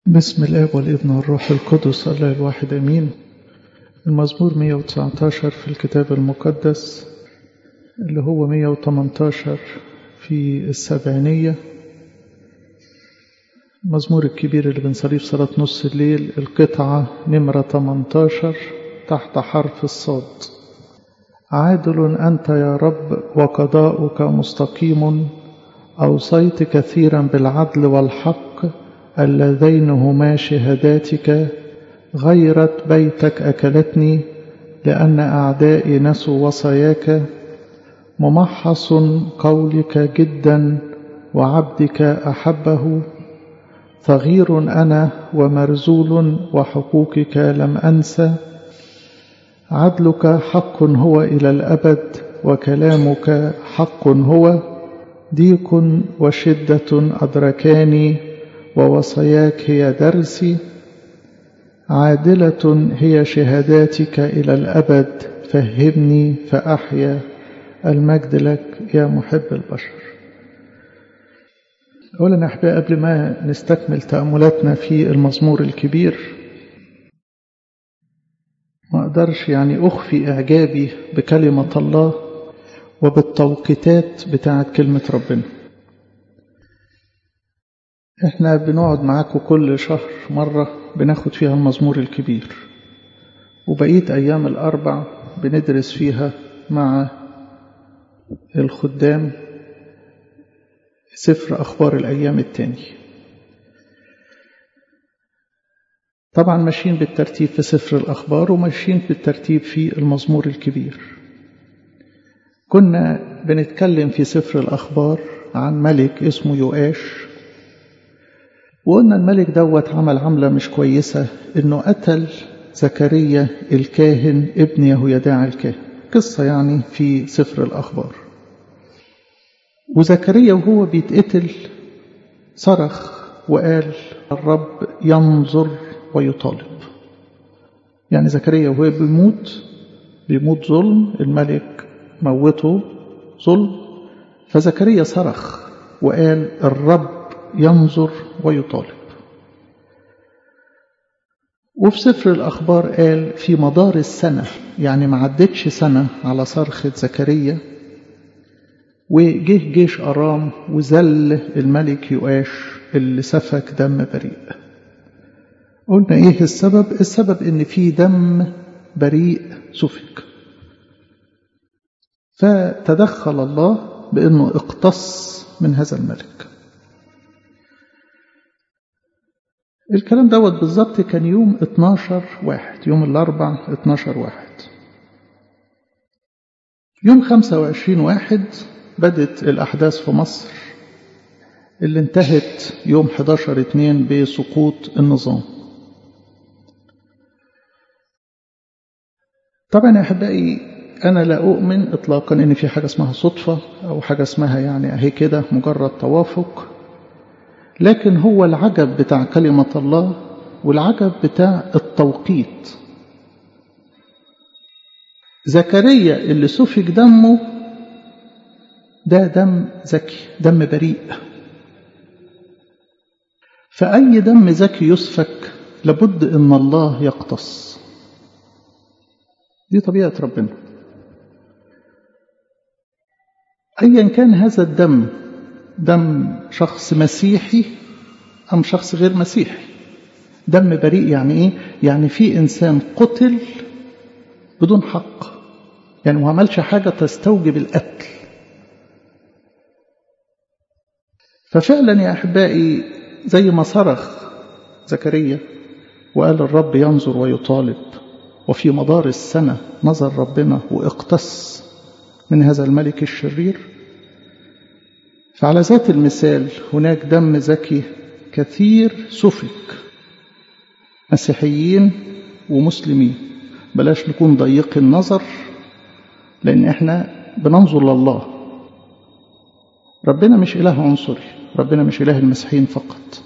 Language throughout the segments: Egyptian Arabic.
بسم الاب والابن والروح القدس الله الواحد امين المزمور 119 في الكتاب المقدس اللي هو 118 في السبعينية المزمور الكبير اللي بنصليه في صلاة نص الليل القطعة نمرة 18 تحت حرف الصاد عادل أنت يا رب وقضاؤك مستقيم أوصيت كثيرا بالعدل والحق اللذين هما شهاداتك غيرة بيتك أكلتني لأن أعدائي نسوا وصاياك ممحص قولك جدا وعبدك أحبه صغير أنا ومرزول وحقوقك لم أنسى عدلك حق هو إلى الأبد وكلامك حق هو ضيق وشدة أدركاني ووصاياك هي درسي عادلة هي شهاداتك إلى الأبد فهمني فأحيا المجد لك يا محب البشر أولا أحباء قبل ما نستكمل تأملاتنا في المزمور الكبير ما أقدرش يعني أخفي إعجابي بكلمة الله وبالتوقيتات بتاعت كلمة ربنا احنا بنقعد معاكم كل شهر مرة بناخد فيها المزمور الكبير وبقية أيام الأربع بندرس فيها مع الخدام سفر أخبار الأيام التاني طبعا ماشيين بالترتيب في سفر الأخبار وماشيين بالترتيب في المزمور الكبير كنا بنتكلم في سفر الأخبار عن ملك اسمه يؤاش وقلنا الملك دوت عمل عملة مش كويسة انه قتل زكريا الكاهن ابن يهويداع الكاهن قصة يعني في سفر الأخبار وزكريا وهو بيتقتل صرخ وقال الرب ينظر ويطالب يعني زكريا وهو بيموت بيموت ظلم الملك موته ظلم فزكريا صرخ وقال الرب ينظر ويطالب وفي سفر الأخبار قال في مدار السنة يعني ما عدتش سنة على صرخة زكريا وجه جيش أرام وزل الملك يؤاش اللي سفك دم بريء قلنا ايه السبب السبب ان في دم بريء سفك فتدخل الله بانه اقتص من هذا الملك الكلام دوت بالظبط كان يوم 12 واحد يوم الأربع 12 واحد يوم 25 واحد بدت الأحداث في مصر اللي انتهت يوم 11 اتنين بسقوط النظام طبعا يا أحبائي أنا لا أؤمن إطلاقا إن في حاجة اسمها صدفة أو حاجة اسمها يعني أهي كده مجرد توافق لكن هو العجب بتاع كلمة الله والعجب بتاع التوقيت زكريا اللي سفك دمه ده دم زكي دم بريء فأي دم زكي يسفك لابد أن الله يقتص دي طبيعة ربنا أيا كان هذا الدم دم شخص مسيحي أم شخص غير مسيحي دم بريء يعني إيه؟ يعني في إنسان قتل بدون حق يعني ما عملش حاجة تستوجب القتل ففعلا يا أحبائي زي ما صرخ زكريا وقال الرب ينظر ويطالب وفي مدار السنة نظر ربنا واقتص من هذا الملك الشرير فعلى ذات المثال هناك دم زكي كثير سفك مسيحيين ومسلمين بلاش نكون ضيق النظر لأن احنا بننظر لله ربنا مش إله عنصري ربنا مش إله المسيحيين فقط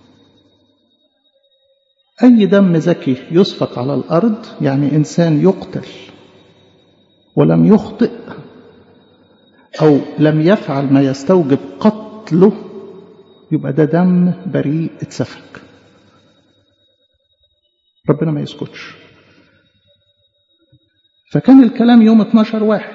أي دم زكي يسفك على الأرض يعني إنسان يقتل ولم يخطئ أو لم يفعل ما يستوجب قتله يبقى ده دم بريء اتسفك ربنا ما يسكتش فكان الكلام يوم 12 واحد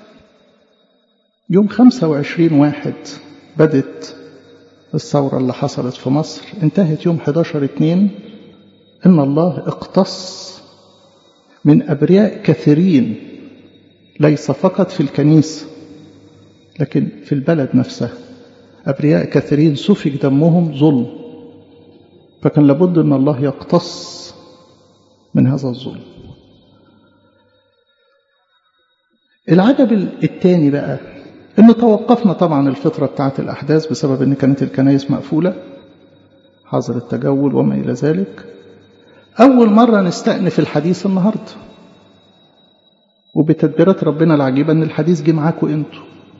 يوم 25 واحد بدت الثورة اللي حصلت في مصر انتهت يوم 11 اتنين إن الله اقتص من أبرياء كثيرين ليس فقط في الكنيسة لكن في البلد نفسها أبرياء كثيرين سفك دمهم ظلم فكان لابد أن الله يقتص من هذا الظلم العجب الثاني بقى انه توقفنا طبعا الفترة بتاعت الأحداث بسبب أن كانت الكنائس مقفولة حظر التجول وما إلى ذلك أول مرة نستأنف الحديث النهاردة وبتدبيرات ربنا العجيبة أن الحديث جه معاكم أنتوا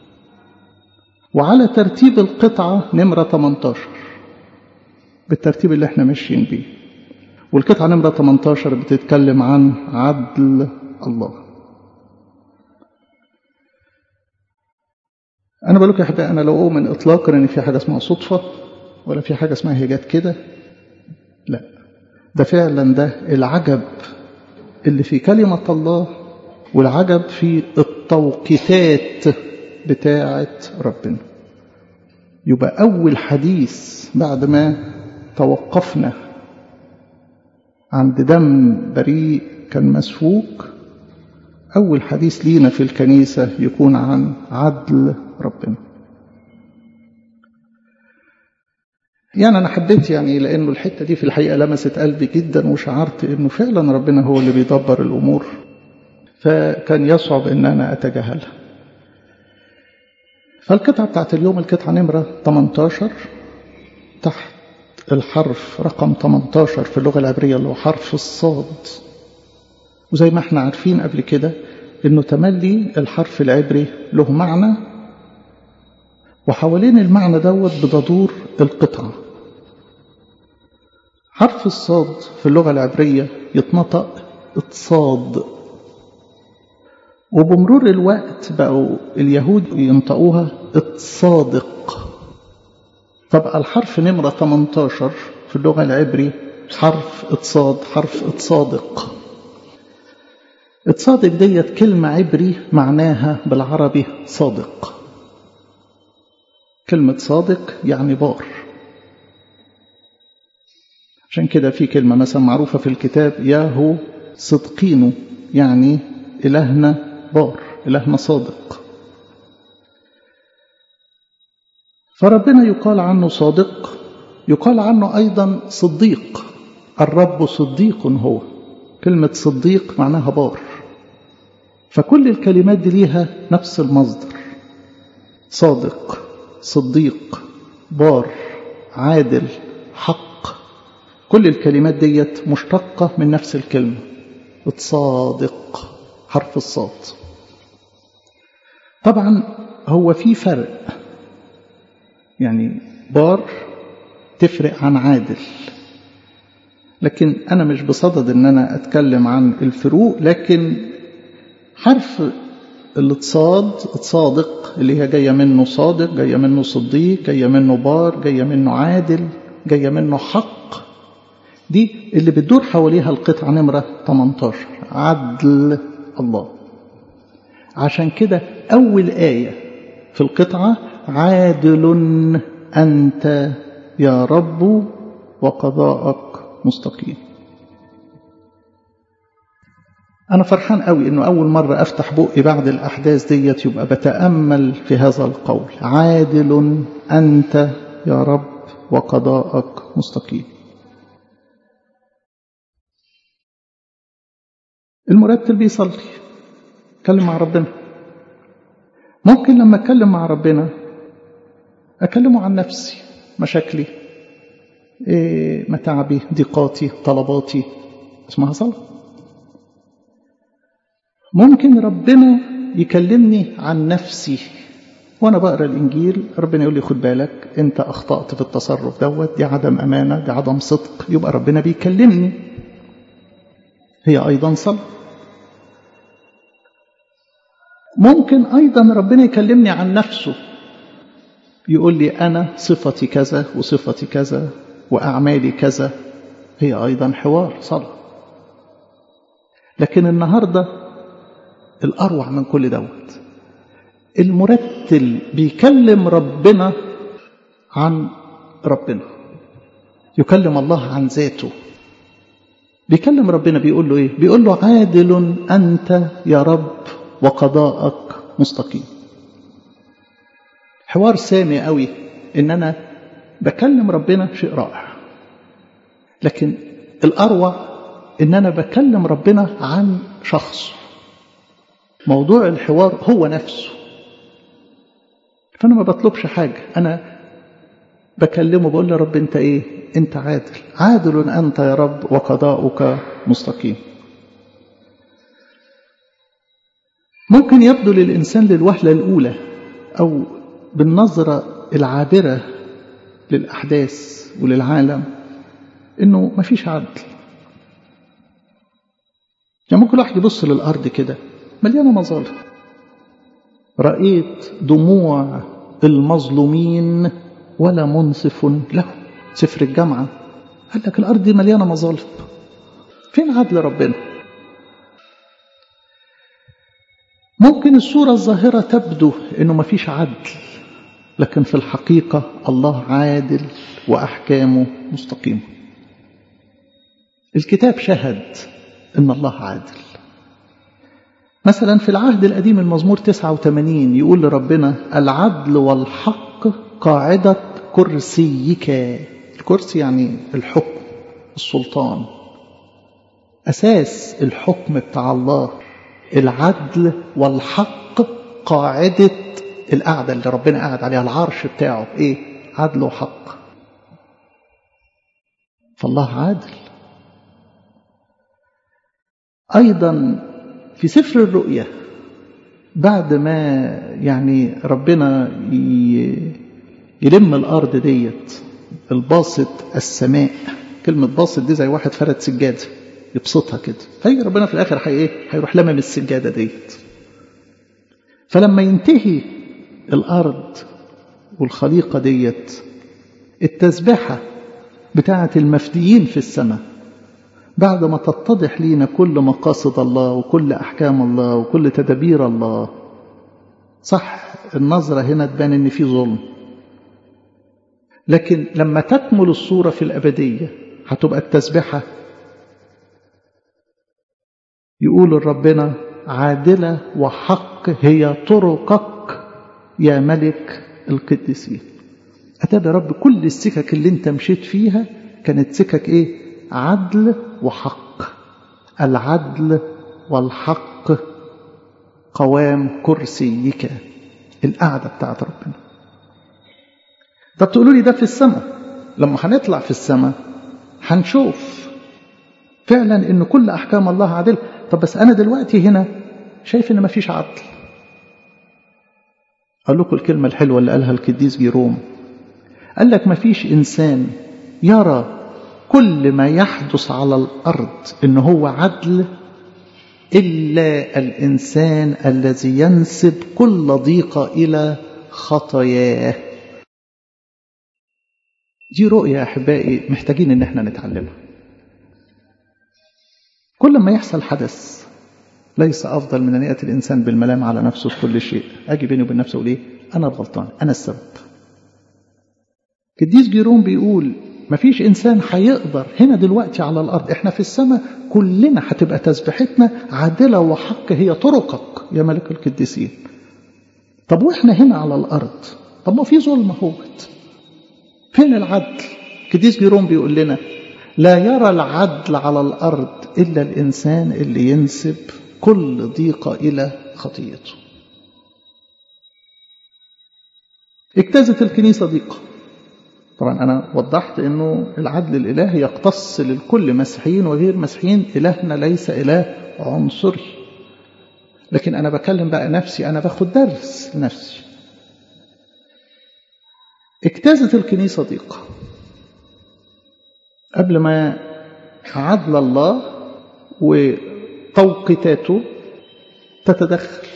وعلى ترتيب القطعة نمرة 18 بالترتيب اللي احنا ماشيين بيه والقطعة نمرة 18 بتتكلم عن عدل الله أنا بقول لك يا حبيبي أنا لو أؤمن إطلاقا إن في حاجة اسمها صدفة ولا في حاجة اسمها هي جت كده لا ده فعلا ده العجب اللي في كلمة الله والعجب في التوقيتات بتاعة ربنا يبقى أول حديث بعد ما توقفنا عند دم بريء كان مسفوك أول حديث لينا في الكنيسة يكون عن عدل ربنا يعني أنا حبيت يعني لأنه الحتة دي في الحقيقة لمست قلبي جدا وشعرت أنه فعلا ربنا هو اللي بيدبر الأمور فكان يصعب أن أنا أتجاهلها فالقطعة بتاعت اليوم القطعة نمرة 18 تحت الحرف رقم 18 في اللغة العبرية اللي هو حرف الصاد وزي ما احنا عارفين قبل كده انه تملي الحرف العبري له معنى وحوالين المعنى دوت بتدور القطعة حرف الصاد في اللغة العبرية يتنطق اتصاد وبمرور الوقت بقوا اليهود ينطقوها اتصادق فبقى الحرف نمرة 18 في اللغة العبري حرف اتصاد حرف اتصادق اتصادق ديت كلمة عبري معناها بالعربي صادق كلمة صادق يعني بار عشان كده في كلمة مثلا معروفة في الكتاب ياهو صدقينه يعني إلهنا بار إلهنا صادق فربنا يقال عنه صادق يقال عنه أيضا صديق الرب صديق هو كلمة صديق معناها بار فكل الكلمات دي ليها نفس المصدر صادق صديق بار عادل حق كل الكلمات ديت مشتقة من نفس الكلمة اتصادق حرف الصاد طبعا هو في فرق يعني بار تفرق عن عادل لكن أنا مش بصدد أن أنا أتكلم عن الفروق لكن حرف الاتصاد اتصادق اللي هي جاية منه صادق جاية منه صديق جاية منه بار جاية منه عادل جاية منه حق دي اللي بتدور حواليها القطعة نمرة 18 عدل الله عشان كده أول آية في القطعة عادل أنت يا رب وقضاءك مستقيم أنا فرحان قوي إنه أول مرة أفتح بقي بعد الأحداث ديت يبقى بتأمل في هذا القول عادل أنت يا رب وقضاءك مستقيم المرتل بيصلي اتكلم مع ربنا ممكن لما اتكلم مع ربنا اكلمه عن نفسي مشاكلي إيه متاعبي ضيقاتي طلباتي اسمها صلاه ممكن ربنا يكلمني عن نفسي وانا بقرا الانجيل ربنا يقول لي خد بالك انت اخطات في التصرف دوت دي عدم امانه دي عدم صدق يبقى ربنا بيكلمني هي ايضا صلاه ممكن ايضا ربنا يكلمني عن نفسه يقول لي انا صفتي كذا وصفتي كذا واعمالي كذا هي ايضا حوار صلاه لكن النهاردة الأروع من كل دوت المرتل بيكلم ربنا عن ربنا يكلم الله عن ذاته بيكلم ربنا بيقول له ايه بيقول له عادل انت يا رب وقضاءك مستقيم حوار سامي قوي ان انا بكلم ربنا شيء رائع لكن الاروع ان انا بكلم ربنا عن شخص موضوع الحوار هو نفسه فانا ما بطلبش حاجه انا بكلمه بقول له رب انت ايه انت عادل عادل انت يا رب وقضاؤك مستقيم ممكن يبدو للانسان للوهله الاولى او بالنظره العابره للاحداث وللعالم انه مفيش عدل يعني ممكن الواحد يبص للارض كده مليانه مظالم رايت دموع المظلومين ولا منصف له سفر الجامعة قال لك الأرض دي مليانة مظالم فين عدل ربنا ممكن الصورة الظاهرة تبدو أنه مفيش عدل لكن في الحقيقة الله عادل وأحكامه مستقيمة الكتاب شهد أن الله عادل مثلا في العهد القديم المزمور 89 يقول لربنا العدل والحق قاعدة كرسيك الكرسي يعني الحكم السلطان أساس الحكم بتاع الله العدل والحق قاعدة القعدة اللي ربنا قاعد عليها العرش بتاعه إيه عدل وحق فالله عادل أيضا في سفر الرؤيا بعد ما يعني ربنا يلم الأرض ديت الباسط السماء كلمة باسط دي زي واحد فرد سجادة يبسطها كده فيجي ربنا في الآخر حي إيه هيروح لمم السجادة ديت فلما ينتهي الأرض والخليقة ديت التسبحة بتاعة المفديين في السماء بعد ما تتضح لينا كل مقاصد الله وكل أحكام الله وكل تدابير الله صح النظرة هنا تبان إن في ظلم لكن لما تكمل الصورة في الأبدية هتبقى التسبحة يقول ربنا عادلة وحق هي طرقك يا ملك القديسين أتابع رب كل السكك اللي انت مشيت فيها كانت سكك ايه عدل وحق العدل والحق قوام كرسيك القعدة بتاعت ربنا طب تقولوا لي ده في السماء لما هنطلع في السماء هنشوف فعلا ان كل احكام الله عادله طب بس انا دلوقتي هنا شايف ان مفيش عدل اقول لكم الكلمه الحلوه اللي قالها القديس جيروم قال لك مفيش انسان يرى كل ما يحدث على الارض ان هو عدل الا الانسان الذي ينسب كل ضيقه الى خطاياه دي رؤية يا أحبائي محتاجين إن احنا نتعلمها كل ما يحصل حدث ليس أفضل من أن يأتي الإنسان بالملام على نفسه في كل شيء أجي بيني وبين نفسه أقول إيه أنا الغلطان أنا السبب قديس جيروم بيقول مفيش إنسان هيقدر هنا دلوقتي على الأرض إحنا في السماء كلنا هتبقى تسبيحتنا عادلة وحق هي طرقك يا ملك القديسين طب وإحنا هنا على الأرض طب ما في ظلم اهوت فين العدل كديس جيروم بيقول لنا لا يرى العدل على الأرض إلا الإنسان اللي ينسب كل ضيقة إلى خطيته اجتازت الكنيسة ضيقة طبعا أنا وضحت أنه العدل الإلهي يقتص للكل مسيحيين وغير مسيحيين إلهنا ليس إله عنصري لكن أنا بكلم بقى نفسي أنا باخد درس لنفسي اجتازت الكنيسة ضيقة قبل ما عدل الله وتوقيتاته تتدخل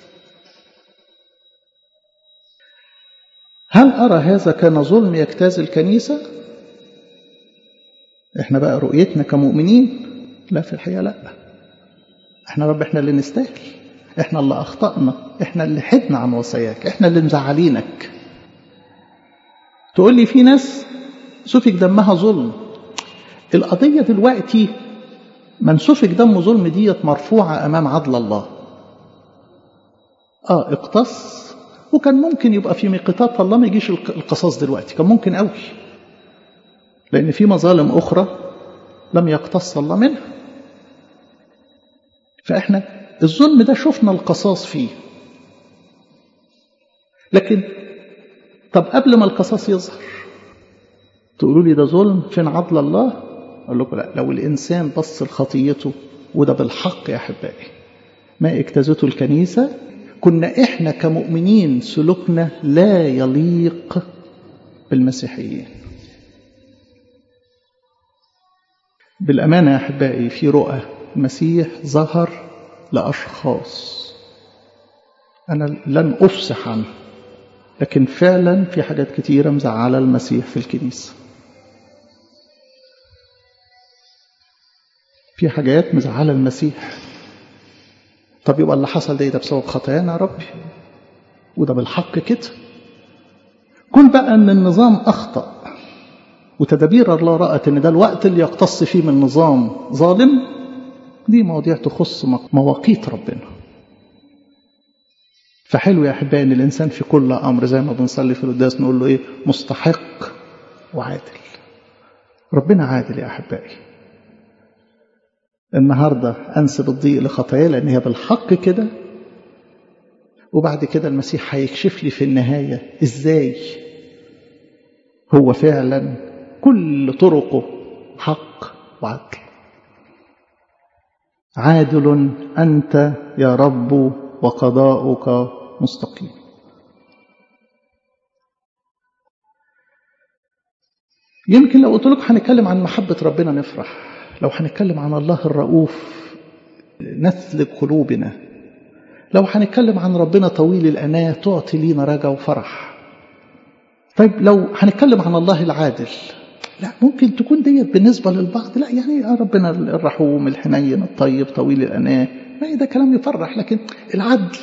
هل أرى هذا كان ظلم يجتاز الكنيسة؟ احنا بقى رؤيتنا كمؤمنين لا في الحقيقة لا احنا رب احنا اللي نستاهل احنا اللي اخطأنا احنا اللي حدنا عن وصاياك احنا اللي مزعلينك تقول لي في ناس سفك دمها ظلم القضية دلوقتي من سفك دم ظلم ديت مرفوعة أمام عدل الله آه اقتص وكان ممكن يبقى في ميقاتات الله ما يجيش القصاص دلوقتي كان ممكن قوي لأن في مظالم أخرى لم يقتص الله منها فإحنا الظلم ده شفنا القصاص فيه لكن طب قبل ما القصاص يظهر تقولوا لي ده ظلم فين عدل الله أقول لكم لا لو الإنسان بص لخطيته وده بالحق يا أحبائي ما اجتازته الكنيسة كنا إحنا كمؤمنين سلوكنا لا يليق بالمسيحيين بالأمانة يا أحبائي في رؤى المسيح ظهر لأشخاص أنا لن أفسح عنه لكن فعلا في حاجات كتيرة مزعلة المسيح في الكنيسة في حاجات مزعلة المسيح طب يبقى اللي حصل ده ده بسبب خطايانا يا ربي وده بالحق كده كل بقى ان النظام اخطأ وتدابير الله رأت ان ده الوقت اللي يقتص فيه من نظام ظالم دي مواضيع تخص مواقيت ربنا فحلو يا احبائي ان الانسان في كل امر زي ما بنصلي في القداس نقول له ايه مستحق وعادل ربنا عادل يا احبائي النهارده انسب الضيق لخطايا لان هي بالحق كده وبعد كده المسيح هيكشف لي في النهايه ازاي هو فعلا كل طرقه حق وعدل عادل انت يا رب وقضاؤك مستقيم يمكن لو قلت لك هنتكلم عن محبه ربنا نفرح لو هنتكلم عن الله الرؤوف نثلج قلوبنا لو هنتكلم عن ربنا طويل الأناة تعطي لينا رجا وفرح طيب لو هنتكلم عن الله العادل لا ممكن تكون ديت بالنسبة للبعض لا يعني ربنا الرحوم الحنين الطيب طويل الأناة ما ده كلام يفرح لكن العدل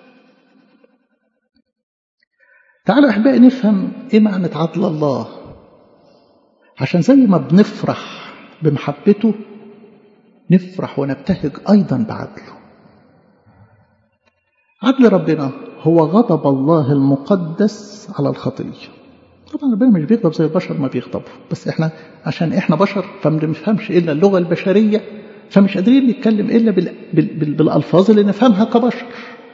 تعالوا أحبائي نفهم إيه معنى عدل الله عشان زي ما بنفرح بمحبته نفرح ونبتهج أيضا بعدله عدل ربنا هو غضب الله المقدس على الخطية طبعا ربنا مش بيغضب زي البشر ما بيغضبوا بس احنا عشان احنا بشر فما بنفهمش الا اللغة البشرية فمش قادرين نتكلم الا بال... بال... بال... بالالفاظ اللي نفهمها كبشر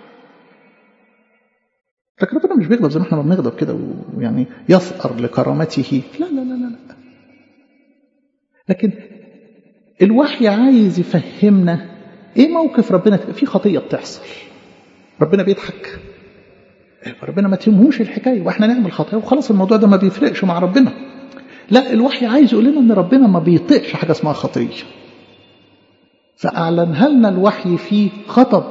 لكن ربنا مش بيغضب زي ما احنا ما بنغضب كده ويعني يثأر لكرامته لا لا لا لا, لا. لكن الوحي عايز يفهمنا ايه موقف ربنا في خطيه بتحصل ربنا بيضحك ربنا ما تهمهوش الحكايه واحنا نعمل خطيه وخلاص الموضوع ده ما بيفرقش مع ربنا لا الوحي عايز يقول لنا ان ربنا ما بيطيقش حاجه اسمها خطيه فاعلنها لنا الوحي في غضب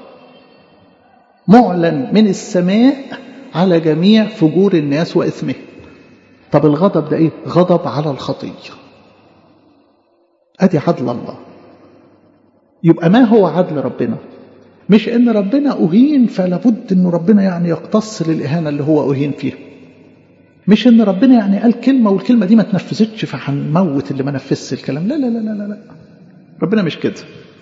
معلن من السماء على جميع فجور الناس واثمه طب الغضب ده ايه غضب على الخطيه ادي عدل الله يبقى ما هو عدل ربنا مش ان ربنا اهين فلابد ان ربنا يعني يقتص للاهانه اللي هو اهين فيها مش ان ربنا يعني قال كلمه والكلمه دي ما تنفذتش فهنموت اللي ما نفذش الكلام لا لا لا لا لا ربنا مش كده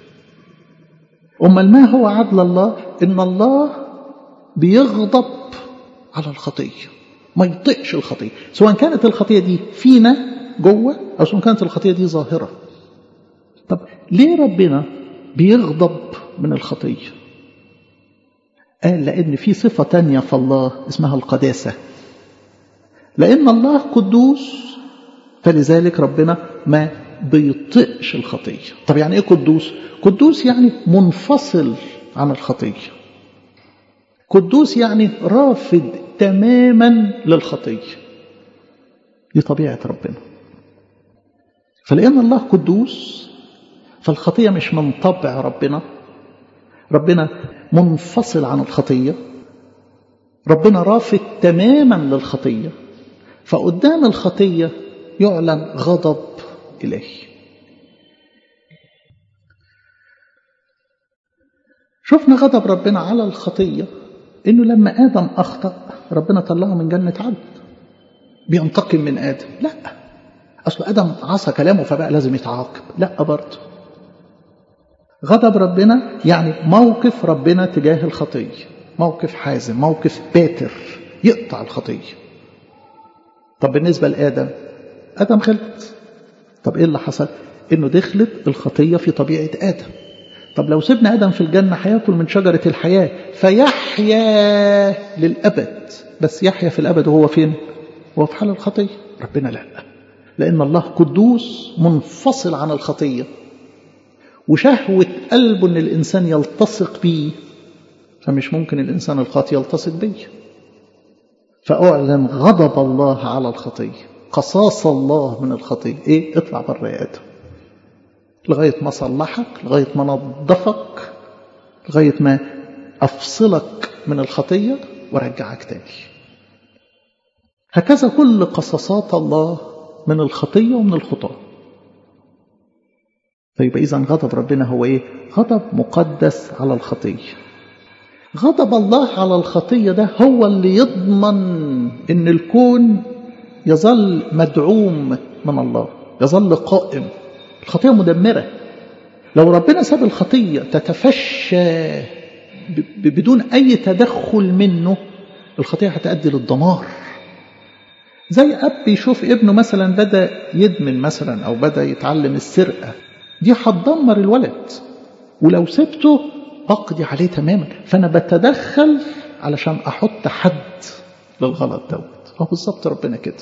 امال ما هو عدل الله ان الله بيغضب على الخطيه ما يطيقش الخطيه سواء كانت الخطيه دي فينا جوه او سواء كانت الخطيه دي ظاهره طب ليه ربنا بيغضب من الخطية قال لأن في صفة تانية في الله اسمها القداسة لأن الله قدوس فلذلك ربنا ما بيطقش الخطية طب يعني ايه قدوس قدوس يعني منفصل عن الخطية قدوس يعني رافض تماما للخطية دي طبيعة ربنا فلأن الله قدوس فالخطية مش من طبع ربنا ربنا منفصل عن الخطية ربنا رافض تماما للخطية فقدام الخطية يعلن غضب إليه شفنا غضب ربنا على الخطية إنه لما آدم أخطأ ربنا طلعه من جنة عدن بينتقم من آدم لا أصل آدم عصى كلامه فبقى لازم يتعاقب لا برضه غضب ربنا يعني موقف ربنا تجاه الخطية موقف حازم موقف باتر يقطع الخطية طب بالنسبة لآدم آدم غلط طب إيه اللي حصل إنه دخلت الخطية في طبيعة آدم طب لو سيبنا آدم في الجنة هياكل من شجرة الحياة فيحيا للأبد بس يحيا في الأبد وهو فين هو في حال الخطية ربنا لا لأن الله قدوس منفصل عن الخطية وشهوة قلبه أن الإنسان يلتصق بيه فمش ممكن الإنسان الخاطئ يلتصق بيه فأعلن غضب الله على الخطية قصاص الله من الخطية إيه اطلع بره يا آدم لغاية ما صلحك لغاية ما نظفك لغاية ما أفصلك من الخطية ورجعك تاني هكذا كل قصصات الله من الخطية ومن الخطاة طيب إذا غضب ربنا هو إيه غضب مقدس على الخطية غضب الله على الخطية ده هو اللي يضمن إن الكون يظل مدعوم من الله يظل قائم الخطية مدمرة لو ربنا ساب الخطية تتفشى بدون أي تدخل منه الخطية هتؤدي للدمار زي أب يشوف ابنه مثلا بدأ يدمن مثلا أو بدأ يتعلم السرقة دي هتدمر الولد ولو سبته أقضي عليه تماما فأنا بتدخل علشان أحط حد للغلط دوت هو بالظبط ربنا كده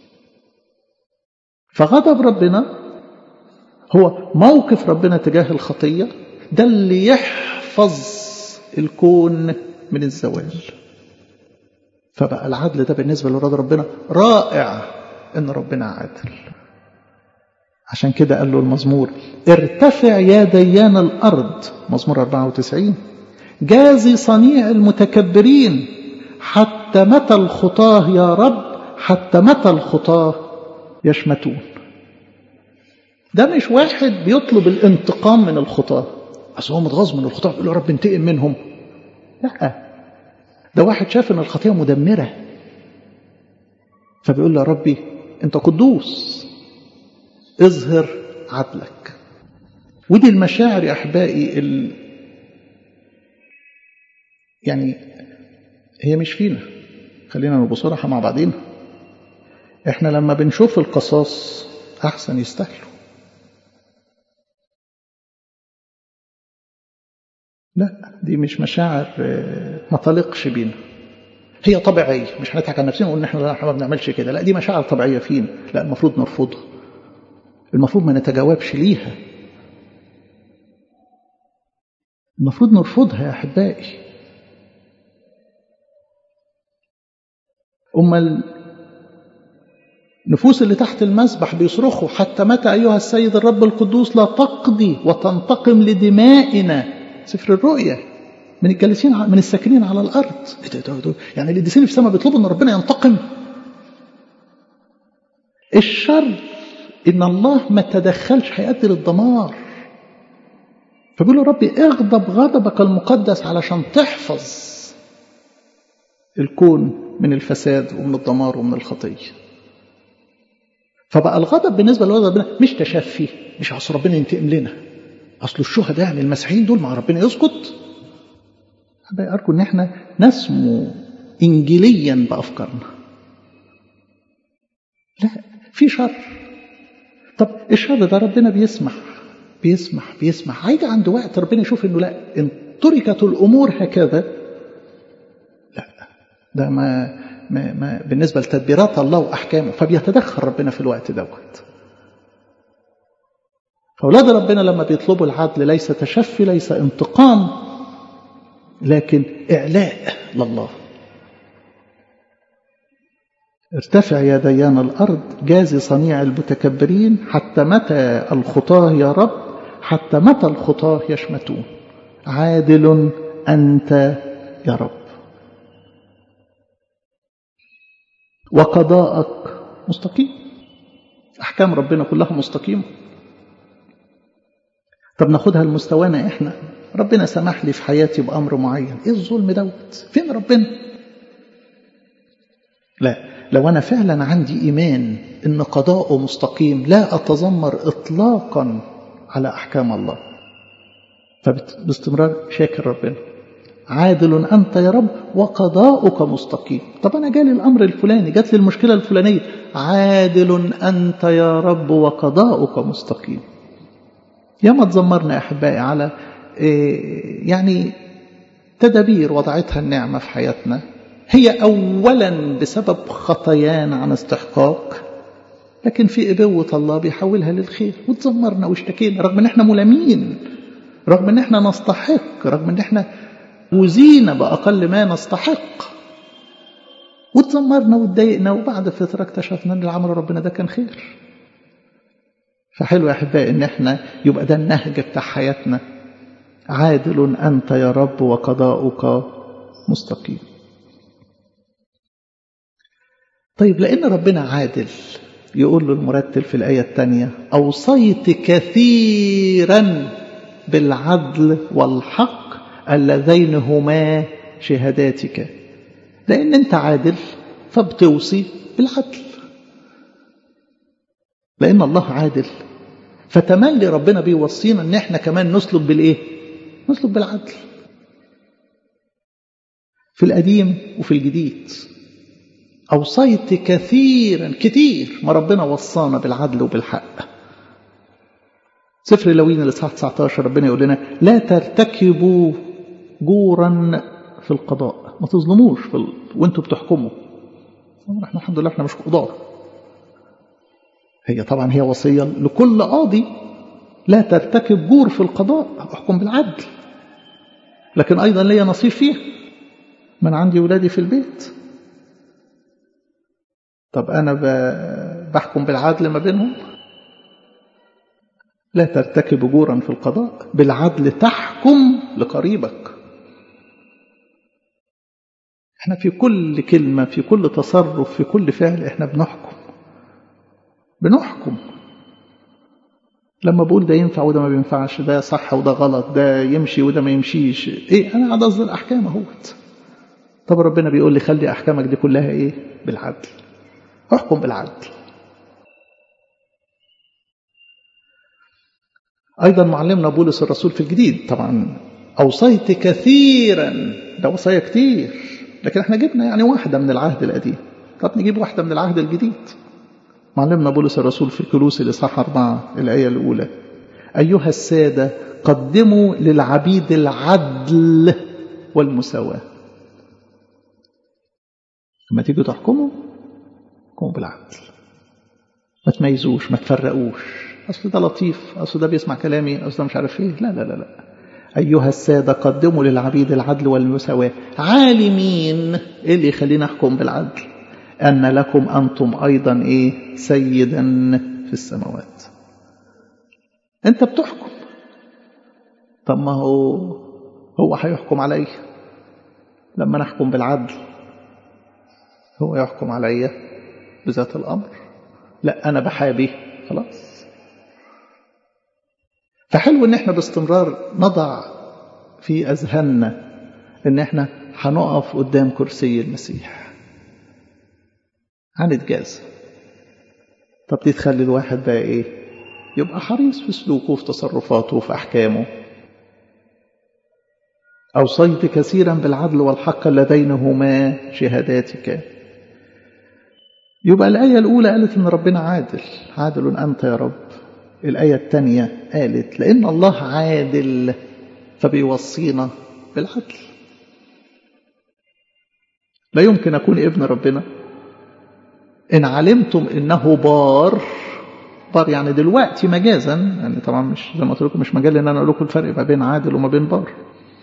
فغضب ربنا هو موقف ربنا تجاه الخطية ده اللي يحفظ الكون من الزوال فبقى العدل ده بالنسبة لرضا ربنا رائع ان ربنا عادل عشان كده قال له المزمور ارتفع يا ديان الأرض مزمور 94 جازي صنيع المتكبرين حتى متى الخطاه يا رب حتى متى الخطاه يشمتون ده مش واحد بيطلب الانتقام من الخطاه اصل هو متغاظ من الخطاه بيقول يا رب انتقم منهم لا ده واحد شاف ان الخطيه مدمره فبيقول له يا ربي انت قدوس اظهر عدلك ودي المشاعر يا احبائي ال... يعني هي مش فينا خلينا نبقى صراحه مع بعضينا احنا لما بنشوف القصاص احسن يستاهلوا لا دي مش مشاعر ما تليقش بينا هي طبيعيه مش هنضحك على نفسنا ونقول ان احنا ما بنعملش كده لا دي مشاعر طبيعيه فينا لا المفروض نرفضها المفروض ما نتجاوبش ليها المفروض نرفضها يا احبائي أما النفوس اللي تحت المسبح بيصرخوا حتى متى أيها السيد الرب القدوس لا تقضي وتنتقم لدمائنا سفر الرؤيا من الجالسين من الساكنين على الأرض يعني القديسين في السماء بيطلبوا أن ربنا ينتقم الشر إن الله ما تدخلش هيؤدي للدمار فبيقولوا ربي اغضب غضبك المقدس علشان تحفظ الكون من الفساد ومن الدمار ومن الخطية فبقى الغضب بالنسبة لربنا مش تشفي مش عصر ربنا ينتقم لنا أصل الشهداء يعني المسيحيين دول مع ربنا يسكت أبقى أرجو إن احنا نسمو إنجيليا بأفكارنا لا في شر طب الشر ده ربنا بيسمح بيسمح بيسمح هيجي عند وقت ربنا يشوف انه لا ان تركت الامور هكذا لا ده ما, ما, ما بالنسبه لتدبيرات الله واحكامه فبيتدخل ربنا في الوقت دوت فاولاد ربنا لما بيطلبوا العدل ليس تشفي ليس انتقام لكن اعلاء لله ارتفع يا ديان الأرض جاز صنيع المتكبرين حتى متى الخطاه يا رب حتى متى الخطاه يشمتون عادل أنت يا رب وقضاءك مستقيم أحكام ربنا كلها مستقيمة طب ناخدها لمستوانا إحنا ربنا سمح لي في حياتي بأمر معين إيه الظلم دوت فين ربنا لا لو أنا فعلا عندي إيمان إن قضاءه مستقيم لا أتذمر إطلاقا على أحكام الله فباستمرار شاكر ربنا عادل أنت يا رب وقضاؤك مستقيم طب أنا جالي الأمر الفلاني جات لي المشكلة الفلانية عادل أنت يا رب وقضاؤك مستقيم يا ما تزمرنا يا أحبائي على إيه يعني تدابير وضعتها النعمة في حياتنا هي أولا بسبب خطيان عن استحقاق لكن في إبوة الله بيحولها للخير وتزمرنا واشتكينا رغم ان احنا ملامين رغم ان احنا نستحق رغم ان احنا وزينا بأقل ما نستحق وتزمرنا واتضايقنا وبعد فترة اكتشفنا ان العمل ربنا ده كان خير فحلو يا احبائي ان احنا يبقى ده النهج بتاع حياتنا عادل انت يا رب وقضاؤك مستقيم طيب لان ربنا عادل يقول له المرتل في الآية الثانية أوصيت كثيرا بالعدل والحق اللذين هما شهاداتك لأن أنت عادل فبتوصي بالعدل لأن الله عادل فتملي ربنا بيوصينا أن احنا كمان نسلك بالإيه نسلك بالعدل في القديم وفي الجديد أوصيت كثيرا كتير ما ربنا وصانا بالعدل وبالحق سفر لوين الإصحاح 19 ربنا يقول لنا لا ترتكبوا جورا في القضاء ما تظلموش في ال... وانتوا بتحكموا احنا الحمد لله احنا مش قضاة هي طبعا هي وصية لكل قاضي لا ترتكب جور في القضاء احكم بالعدل لكن ايضا ليا نصيب فيها من عندي ولادي في البيت طب أنا بحكم بالعدل ما بينهم لا ترتكب جورا في القضاء بالعدل تحكم لقريبك احنا في كل كلمة في كل تصرف في كل فعل احنا بنحكم بنحكم لما بقول ده ينفع وده ما بينفعش ده صح وده غلط ده يمشي وده ما يمشيش ايه انا قاعد اصدر احكام اهوت طب ربنا بيقول لي خلي احكامك دي كلها ايه بالعدل احكم بالعدل أيضا معلمنا بولس الرسول في الجديد طبعا أوصيت كثيرا ده وصايا كتير لكن احنا جبنا يعني واحدة من العهد القديم طب نجيب واحدة من العهد الجديد معلمنا بولس الرسول في كلوس الإصحاح أربعة الآية الأولى أيها السادة قدموا للعبيد العدل والمساواة لما تيجوا تحكموا احكموا بالعدل ما تميزوش ما تفرقوش اصل ده لطيف اصل ده بيسمع كلامي اصل ده مش عارف ايه لا لا لا لا ايها الساده قدموا للعبيد العدل والمساواه عالمين ايه اللي يخلينا احكم بالعدل ان لكم انتم ايضا ايه سيدا في السماوات انت بتحكم طب ما هو هو هيحكم علي لما نحكم بالعدل هو يحكم عليا بذات الأمر لا أنا بحابي خلاص فحلو ان احنا باستمرار نضع في أذهاننا ان احنا هنقف قدام كرسي المسيح هنتجازى طب دي تخلي الواحد بقى ايه يبقى حريص في سلوكه في تصرفاته في أحكامه أوصيت كثيرا بالعدل والحق اللذين هما شهاداتك يبقى الآية الأولى قالت إن ربنا عادل عادل أنت يا رب الآية الثانية قالت لأن الله عادل فبيوصينا بالعدل لا يمكن أكون ابن ربنا إن علمتم إنه بار بار يعني دلوقتي مجازا يعني طبعا مش زي ما قلت لكم مش مجال إن أنا أقول لكم الفرق ما بين عادل وما بين بار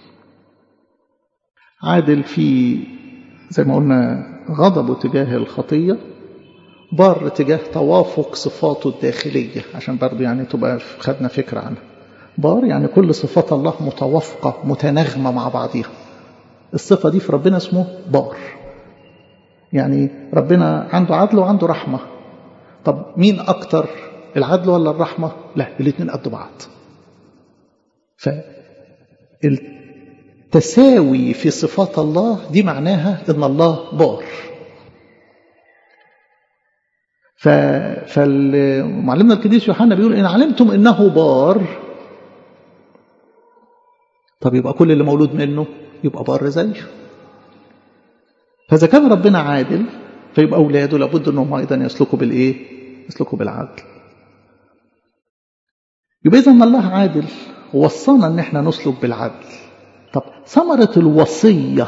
عادل في زي ما قلنا غضبه تجاه الخطية بار تجاه توافق صفاته الداخلية عشان برضه يعني تبقى خدنا فكرة عنها بار يعني كل صفات الله متوافقة متناغمة مع بعضها الصفة دي في ربنا اسمه بار يعني ربنا عنده عدل وعنده رحمة طب مين أكتر العدل ولا الرحمة لا الاثنين قد بعض ف التساوي في صفات الله دي معناها ان الله بار ف... فمعلمنا القديس يوحنا بيقول ان علمتم انه بار طب يبقى كل اللي مولود منه يبقى بار زيه فاذا كان ربنا عادل فيبقى اولاده لابد انهم ايضا يسلكوا بالايه يسلكوا بالعدل يبقى اذا الله عادل ووصانا ان احنا نسلك بالعدل طب ثمرة الوصية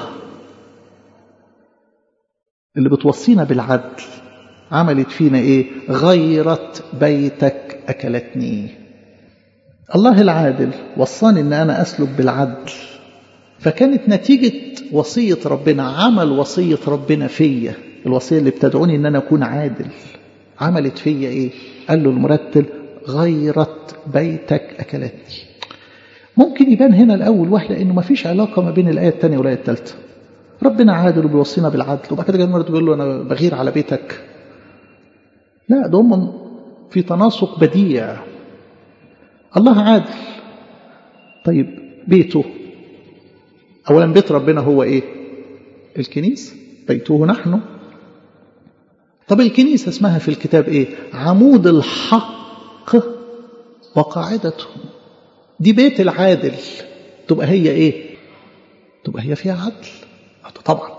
اللي بتوصينا بالعدل عملت فينا ايه غيرة بيتك اكلتني الله العادل وصاني ان انا اسلك بالعدل فكانت نتيجة وصية ربنا عمل وصية ربنا فيا الوصية اللي بتدعوني ان انا اكون عادل عملت فيا ايه قال له المرتل غيرة بيتك اكلتني ممكن يبان هنا الاول وهله انه ما فيش علاقة ما بين الاية الثانية والاية الثالثة ربنا عادل وبيوصينا بالعدل وبعد كده جاي المرة تقول له انا بغير على بيتك لا ده هم في تناسق بديع الله عادل طيب بيته اولا بيت ربنا هو ايه الكنيسه بيته نحن طب الكنيسه اسمها في الكتاب ايه عمود الحق وقاعدته دي بيت العادل تبقى هي ايه تبقى هي فيها عدل طبعا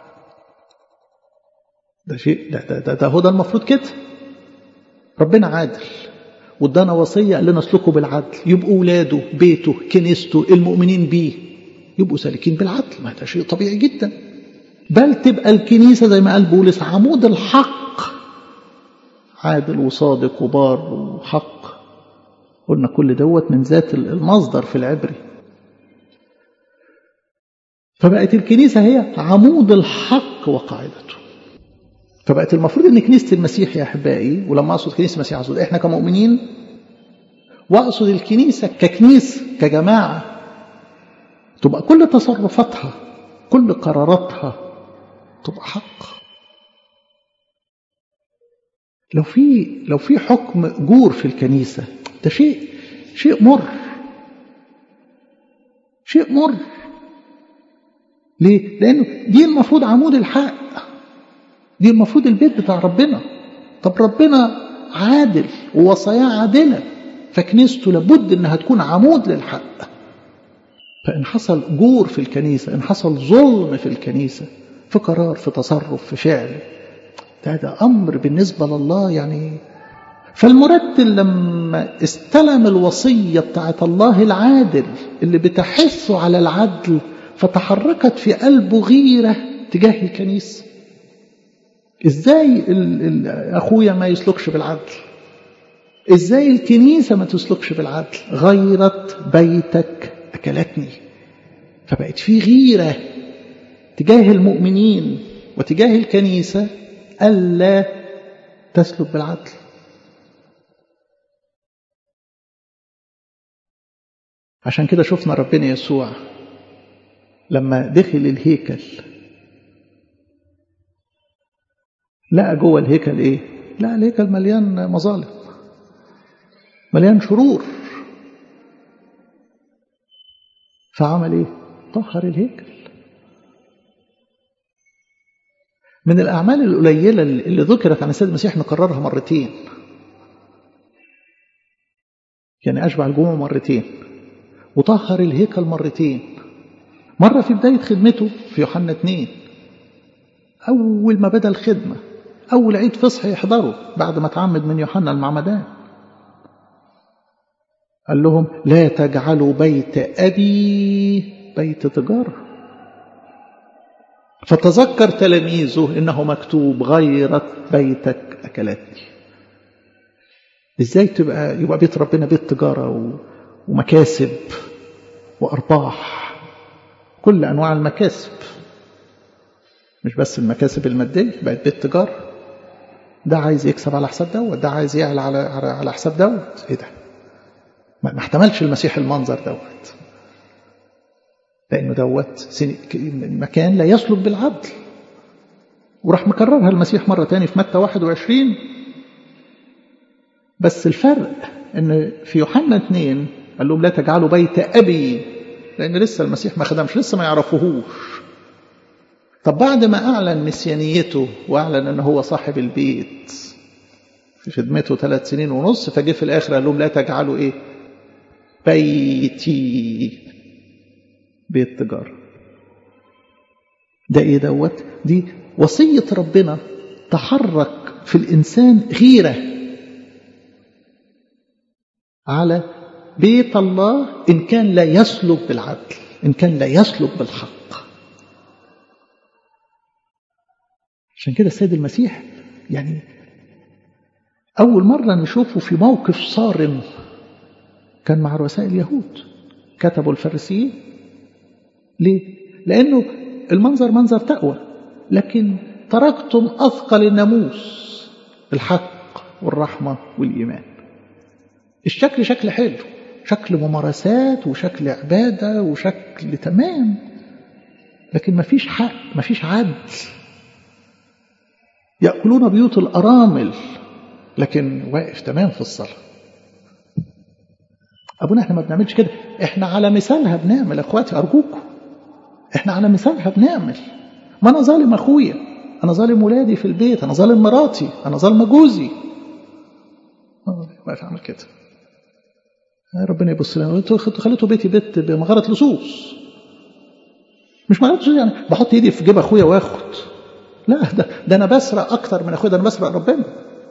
ده شيء ده ده, ده, ده هو ده المفروض كده ربنا عادل وادانا وصيه قال لنا اسلكوا بالعدل يبقوا اولاده بيته كنيسته المؤمنين بيه يبقوا سالكين بالعدل ما ده شيء طبيعي جدا بل تبقى الكنيسه زي ما قال بولس عمود الحق عادل وصادق وبار وحق قلنا كل دوت من ذات المصدر في العبري فبقت الكنيسه هي عمود الحق وقاعدته فبقت المفروض ان كنيسه المسيح يا احبائي ولما اقصد كنيسه المسيح اقصد احنا كمؤمنين واقصد الكنيسه ككنيسه كجماعه تبقى كل تصرفاتها كل قراراتها تبقى حق لو في لو في حكم جور في الكنيسه ده شيء شيء مر شيء مر ليه؟ لانه دي المفروض عمود الحق دي المفروض البيت بتاع ربنا طب ربنا عادل ووصاياه عادلة فكنيسته لابد انها تكون عمود للحق فإن حصل جور في الكنيسة إن حصل ظلم في الكنيسة في قرار في تصرف في فعل ده ده أمر بالنسبة لله يعني فالمرتل لما استلم الوصية بتاعت الله العادل اللي بتحثه على العدل فتحركت في قلبه غيرة تجاه الكنيسة ازاي ال ال اخويا ما يسلكش بالعدل ازاي الكنيسة ما تسلكش بالعدل غيرت بيتك أكلتني فبقت في غيرة تجاه المؤمنين وتجاه الكنيسة ألا تسلك بالعدل عشان كده شفنا ربنا يسوع لما دخل الهيكل لقى جوه الهيكل ايه لا الهيكل مليان مظالم مليان شرور فعمل ايه طهر الهيكل من الاعمال القليله اللي ذكرت عن السيد المسيح نكررها مرتين يعني اشبع الجمعه مرتين وطهر الهيكل مرتين مره في بدايه خدمته في يوحنا 2 اول ما بدا الخدمه أول عيد فصح يحضره بعد ما تعمد من يوحنا المعمدان قال لهم لا تجعلوا بيت أبي بيت تجارة فتذكر تلاميذه إنه مكتوب غيرت بيتك أكلتني إزاي تبقى يبقى بيت ربنا بيت تجارة ومكاسب وأرباح كل أنواع المكاسب مش بس المكاسب المادية بقت بيت تجارة ده عايز يكسب على حساب دوت ده عايز يعلى على على حساب دوت ايه ده ما احتملش المسيح المنظر دوت لانه دوت مكان لا يسلك بالعدل وراح مكررها المسيح مرة تاني في متى 21 بس الفرق ان في يوحنا 2 قال لهم لا تجعلوا بيت ابي لأن لسه المسيح ما خدمش لسه ما يعرفوهوش طب بعد ما أعلن نسيانيته وأعلن أنه هو صاحب البيت في خدمته ثلاث سنين ونص فجه في الآخر قال لهم لا تجعلوا إيه بيتي بيت تجارة ده إيه دوت دي وصية ربنا تحرك في الإنسان غيرة على بيت الله إن كان لا يسلك بالعدل إن كان لا يسلك بالحق عشان كده السيد المسيح يعني أول مرة نشوفه في موقف صارم كان مع رؤساء اليهود كتبوا الفارسيين ليه؟ لأنه المنظر منظر تقوى لكن تركتم أثقل الناموس الحق والرحمة والإيمان الشكل شكل حلو شكل ممارسات وشكل عبادة وشكل تمام لكن مفيش حق مفيش عدل يأكلون بيوت الأرامل لكن واقف تمام في الصلاة أبونا احنا ما بنعملش كده احنا على مثالها بنعمل اخواتي أرجوكم احنا على مثالها بنعمل ما أنا ظالم أخويا أنا ظالم ولادي في البيت أنا ظالم مراتي أنا ظالم جوزي واقف أعمل كده ربنا يبص لنا انتوا خليتوا بيتي بيت بمغارة لصوص مش مغارة لصوص يعني بحط ايدي في جيب اخويا واخد لا ده, ده انا بسرق اكتر من اخويا ده انا بسرق ربنا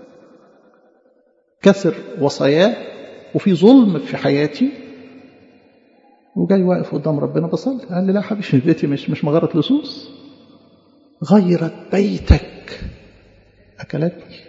كسر وصاياه وفي ظلم في حياتي وجاي واقف قدام ربنا بصلي قال لي لا حبيبي بيتي مش مش مغارة لصوص غيرت بيتك اكلتني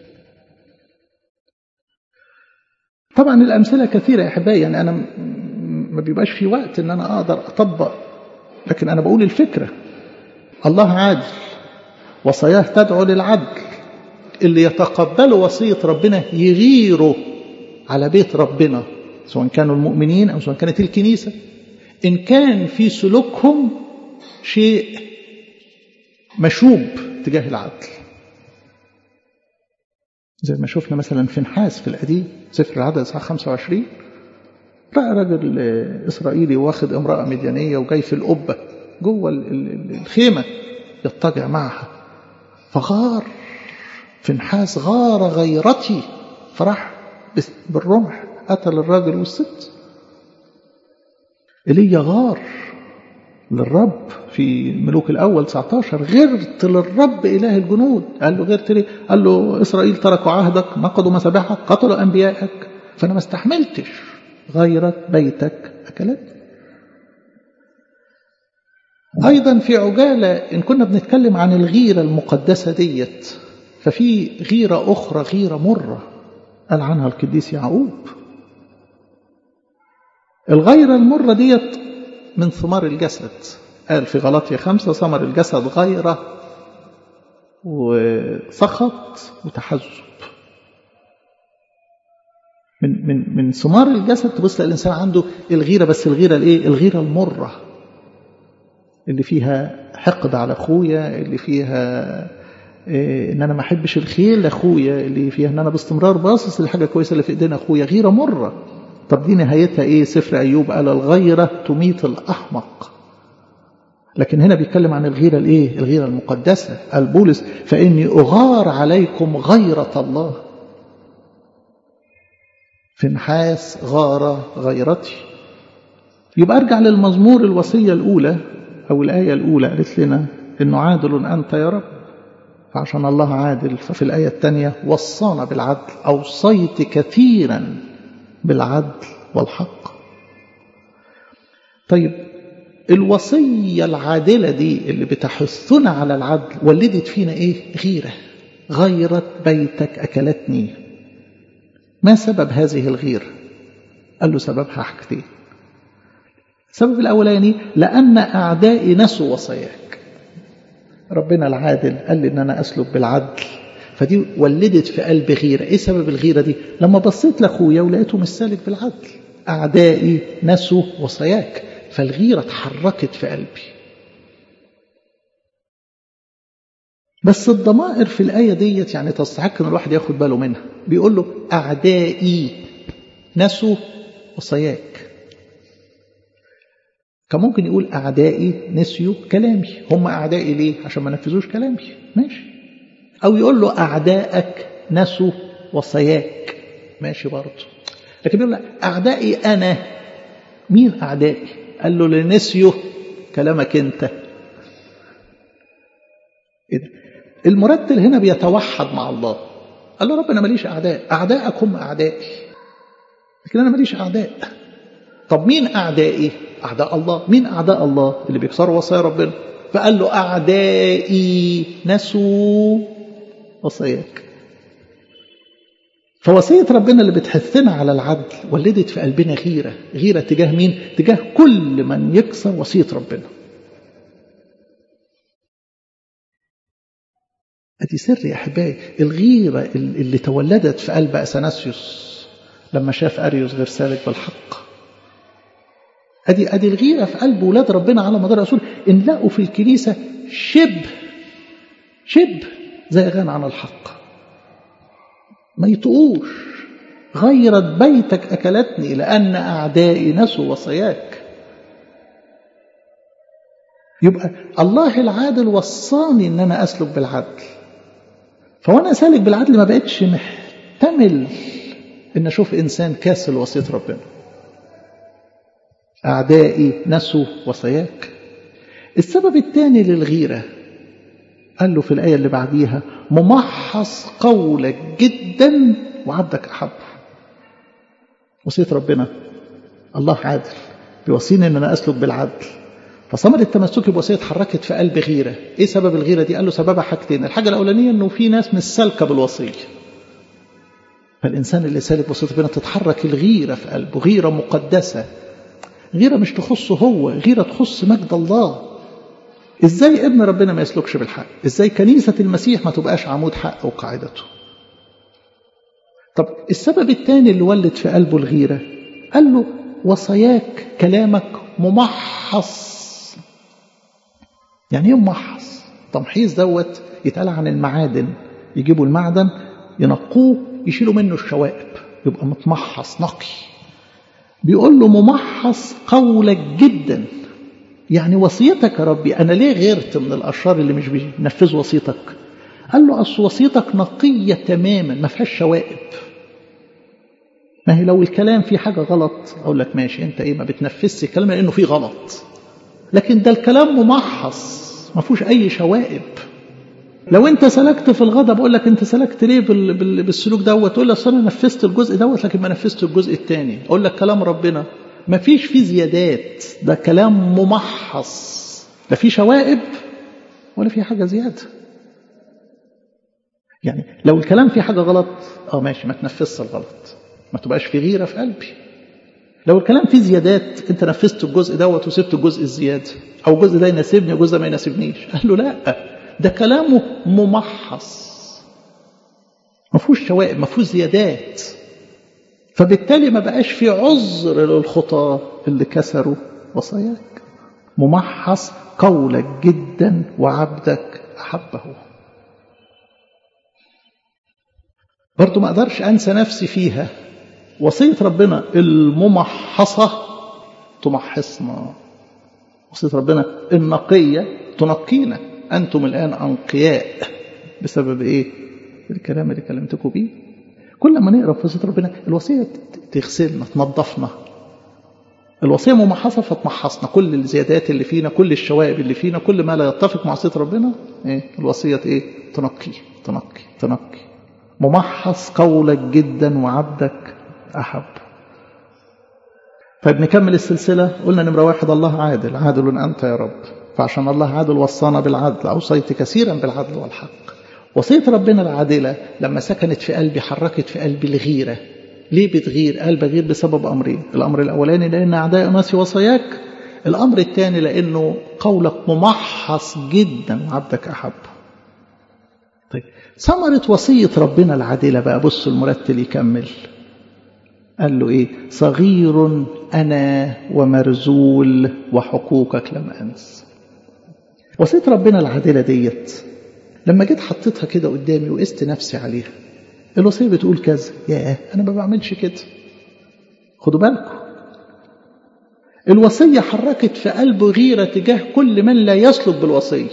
طبعا الأمثلة كثيرة يا أحبائي يعني أنا ما بيبقاش في وقت إن أنا أقدر أطبق لكن أنا بقول الفكرة الله عادل وصاياه تدعو للعدل اللي يتقبلوا وصية ربنا يغيروا على بيت ربنا سواء كانوا المؤمنين أو سواء كانت الكنيسة إن كان في سلوكهم شيء مشوب تجاه العدل زي ما شفنا مثلا في نحاس في القديم سفر العدد اصحاح 25 رأى راجل إسرائيلي واخد امرأة مديانية وجاي في القبة جوه الخيمة يضطجع معها فغار في نحاس غار غيرتي فراح بالرمح قتل الراجل والست ايليا غار للرب في ملوك الأول 19 غرت للرب إله الجنود قال له غرت ليه قال له إسرائيل تركوا عهدك نقضوا مسابحك قتلوا أنبيائك فأنا ما استحملتش غيرت بيتك أكلت أيضا في عجالة إن كنا بنتكلم عن الغيرة المقدسة ديت ففي غيرة أخرى غيرة مرة قال عنها القديس يعقوب الغيرة المرة ديت من ثمار الجسد قال في غلطية خمسة ثمر الجسد غيرة وسخط وتحزب من من من ثمار الجسد تبص الانسان عنده الغيره بس الغيره الايه؟ الغيره المره اللي فيها حقد على اخويا اللي فيها إيه ان انا ما احبش الخير لاخويا اللي فيها ان انا باستمرار باصص للحاجه كويسه اللي في ايدين اخويا غيره مره طب دي نهايتها ايه سفر ايوب قال الغيره تميت الاحمق لكن هنا بيتكلم عن الغيره الايه الغيره المقدسه قال بولس فاني اغار عليكم غيره الله في نحاس غار غيرتي يبقى ارجع للمزمور الوصيه الاولى او الايه الاولى قالت لنا انه عادل انت يا رب فعشان الله عادل ففي الايه الثانيه وصانا بالعدل اوصيت كثيرا بالعدل والحق طيب الوصية العادلة دي اللي بتحثنا على العدل ولدت فينا ايه غيرة غيرت بيتك أكلتني ما سبب هذه الغيرة قال له سببها حاجتين السبب الأولاني لأن أعدائي نسوا وصاياك ربنا العادل قال لي إن أنا أسلك بالعدل فدي ولدت في قلبي غيرة إيه سبب الغيرة دي لما بصيت لأخويا ولقيته مش سالك بالعدل أعدائي نسوا وصاياك فالغيرة اتحركت في قلبي بس الضمائر في الآية ديت يعني تستحق أن الواحد ياخد باله منها بيقول له أعدائي نسوا وصاياك كان ممكن يقول أعدائي نسيوا كلامي هم أعدائي ليه عشان ما نفذوش كلامي ماشي أو يقول له أعدائك نسوا وصاياك ماشي برضه لكن يقول له أعدائي أنا مين أعدائي قال له لنسيوا كلامك أنت إيه ده؟ المرتل هنا بيتوحد مع الله قال له رب أنا ماليش أعداء أعدائك هم أعدائي لكن أنا ماليش أعداء طب مين أعدائي أعداء الله مين أعداء الله اللي بيكسروا وصايا ربنا فقال له أعدائي نسوا وصاياك فوصية ربنا اللي بتحثنا على العدل ولدت في قلبنا غيرة غيرة تجاه مين تجاه كل من يكسر وصية ربنا ادي سر يا احبائي الغيره اللي تولدت في قلب اثناسيوس لما شاف اريوس غير سالك بالحق ادي ادي الغيره في قلب ولاد ربنا على مدار الرسول ان لقوا في الكنيسه شبه شبه زيغان عن الحق ما يطقوش غيرت بيتك اكلتني لان اعدائي نسوا وصاياك يبقى الله العادل وصاني ان انا اسلك بالعدل فوانا سالك بالعدل ما بقتش محتمل ان اشوف انسان كاسل وصيه ربنا اعدائي نسوا وصاياك السبب الثاني للغيره قال له في الايه اللي بعديها ممحص قولك جدا وعبدك احب وصيه ربنا الله عادل بيوصيني ان انا اسلك بالعدل فثمر التمسك بوصيه اتحركت في قلب غيره ايه سبب الغيره دي قال له سببها حاجتين الحاجه الاولانيه انه في ناس مش سالكه بالوصيه فالانسان اللي سالك بوصيه ربنا تتحرك الغيره في قلبه غيره مقدسه غيره مش تخصه هو غيره تخص مجد الله ازاي ابن ربنا ما يسلكش بالحق ازاي كنيسه المسيح ما تبقاش عمود حق وقاعدته طب السبب الثاني اللي ولد في قلبه الغيره قال له وصاياك كلامك ممحص يعني ايه ممحص تمحيص دوت يتقال عن المعادن يجيبوا المعدن ينقوه يشيلوا منه الشوائب يبقى متمحص نقي بيقول له ممحص قولك جدا يعني وصيتك يا ربي انا ليه غيرت من الاشرار اللي مش بينفذوا وصيتك قال له اصل وصيتك نقيه تماما ما فيهاش شوائب ما هي لو الكلام فيه حاجه غلط اقول لك ماشي انت ايه ما بتنفذش الكلام لانه فيه غلط لكن ده الكلام ممحص ما فيهوش اي شوائب لو انت سلكت في الغضب اقول لك انت سلكت ليه بالسلوك دوت تقول لي اصل انا نفذت الجزء دوت لكن ما نفذت الجزء الثاني اقول لك كلام ربنا ما فيش فيه زيادات ده كلام ممحص لا فيه شوائب ولا فيه حاجه زياده يعني لو الكلام فيه حاجه غلط اه ماشي ما تنفذش الغلط ما تبقاش في غيره في قلبي لو الكلام فيه زيادات انت نفذت الجزء دوت وسبت الجزء الزياده او الجزء ده يناسبني وجزء ما يناسبنيش قال له لا ده كلامه ممحص ما فيهوش شوائب ما فيهوش زيادات فبالتالي ما بقاش في عذر للخطاة اللي كسروا وصاياك ممحص قولك جدا وعبدك أحبه برضو ما أقدرش أنسى نفسي فيها وصية ربنا الممحصة تمحصنا وصية ربنا النقية تنقينا أنتم الآن أنقياء بسبب إيه؟ الكلام اللي كلمتكم بيه كل ما نقرا في وصيه ربنا الوصيه تغسلنا تنظفنا الوصيه ممحصه فتمحصنا كل الزيادات اللي فينا كل الشوائب اللي فينا كل ما لا يتفق مع وصيه ربنا ايه الوصيه ايه تنقي تنقي تنقي ممحص قولك جدا وعبدك احب فبنكمل السلسله قلنا نمره واحد الله عادل عادل انت يا رب فعشان الله عادل وصانا بالعدل اوصيت كثيرا بالعدل والحق وصية ربنا العادلة لما سكنت في قلبي حركت في قلبي الغيرة ليه بتغير قال بغير بسبب أمرين الأمر الأولاني لأن أعداء ناسي وصاياك الأمر الثاني لأنه قولك ممحص جدا عبدك أحب طيب ثمرة وصية ربنا العادلة بقى بص المرتل يكمل قال له إيه صغير أنا ومرزول وحقوقك لم أنس وصية ربنا العادلة ديت لما جيت حطيتها كده قدامي وقست نفسي عليها الوصيه بتقول كذا ياه انا ما بعملش كده خدوا بالكم الوصية حركت في قلبه غيرة تجاه كل من لا يسلك بالوصية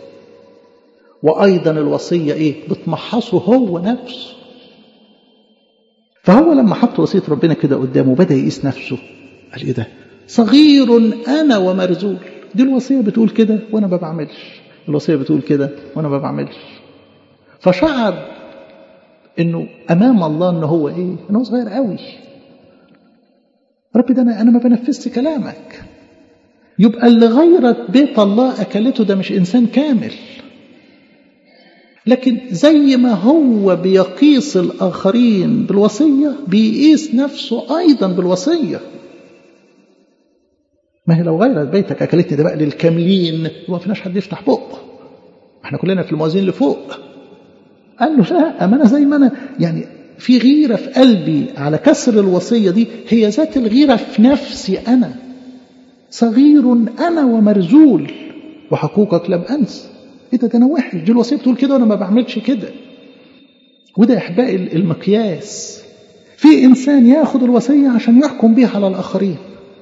وأيضا الوصية إيه بتمحصه هو نفسه فهو لما حط وصية ربنا كده قدامه بدأ يقيس نفسه قال إيه ده صغير أنا ومرزول دي الوصية بتقول كده وأنا ما بعملش الوصية بتقول كده وأنا ما بعملش فشعر إنه أمام الله إنه هو إيه إنه صغير قوي ربي ده أنا, أنا ما بنفذش كلامك يبقى اللي غيرت بيت الله أكلته ده مش إنسان كامل لكن زي ما هو بيقيس الآخرين بالوصية بيقيس نفسه أيضا بالوصية ما هي لو غيرت بيتك أكلتني ده بقى للكاملين ما فيناش حد يفتح بقه احنا كلنا في الموازين اللي فوق قال له لا ما انا زي ما انا يعني في غيرة في قلبي على كسر الوصية دي هي ذات الغيرة في نفسي أنا صغير أنا ومرزول وحقوقك لم أنس إيه ده, ده أنا وحش دي الوصية بتقول كده وأنا ما بعملش كده وده إحباء المقياس في إنسان ياخد الوصية عشان يحكم بيها على الآخرين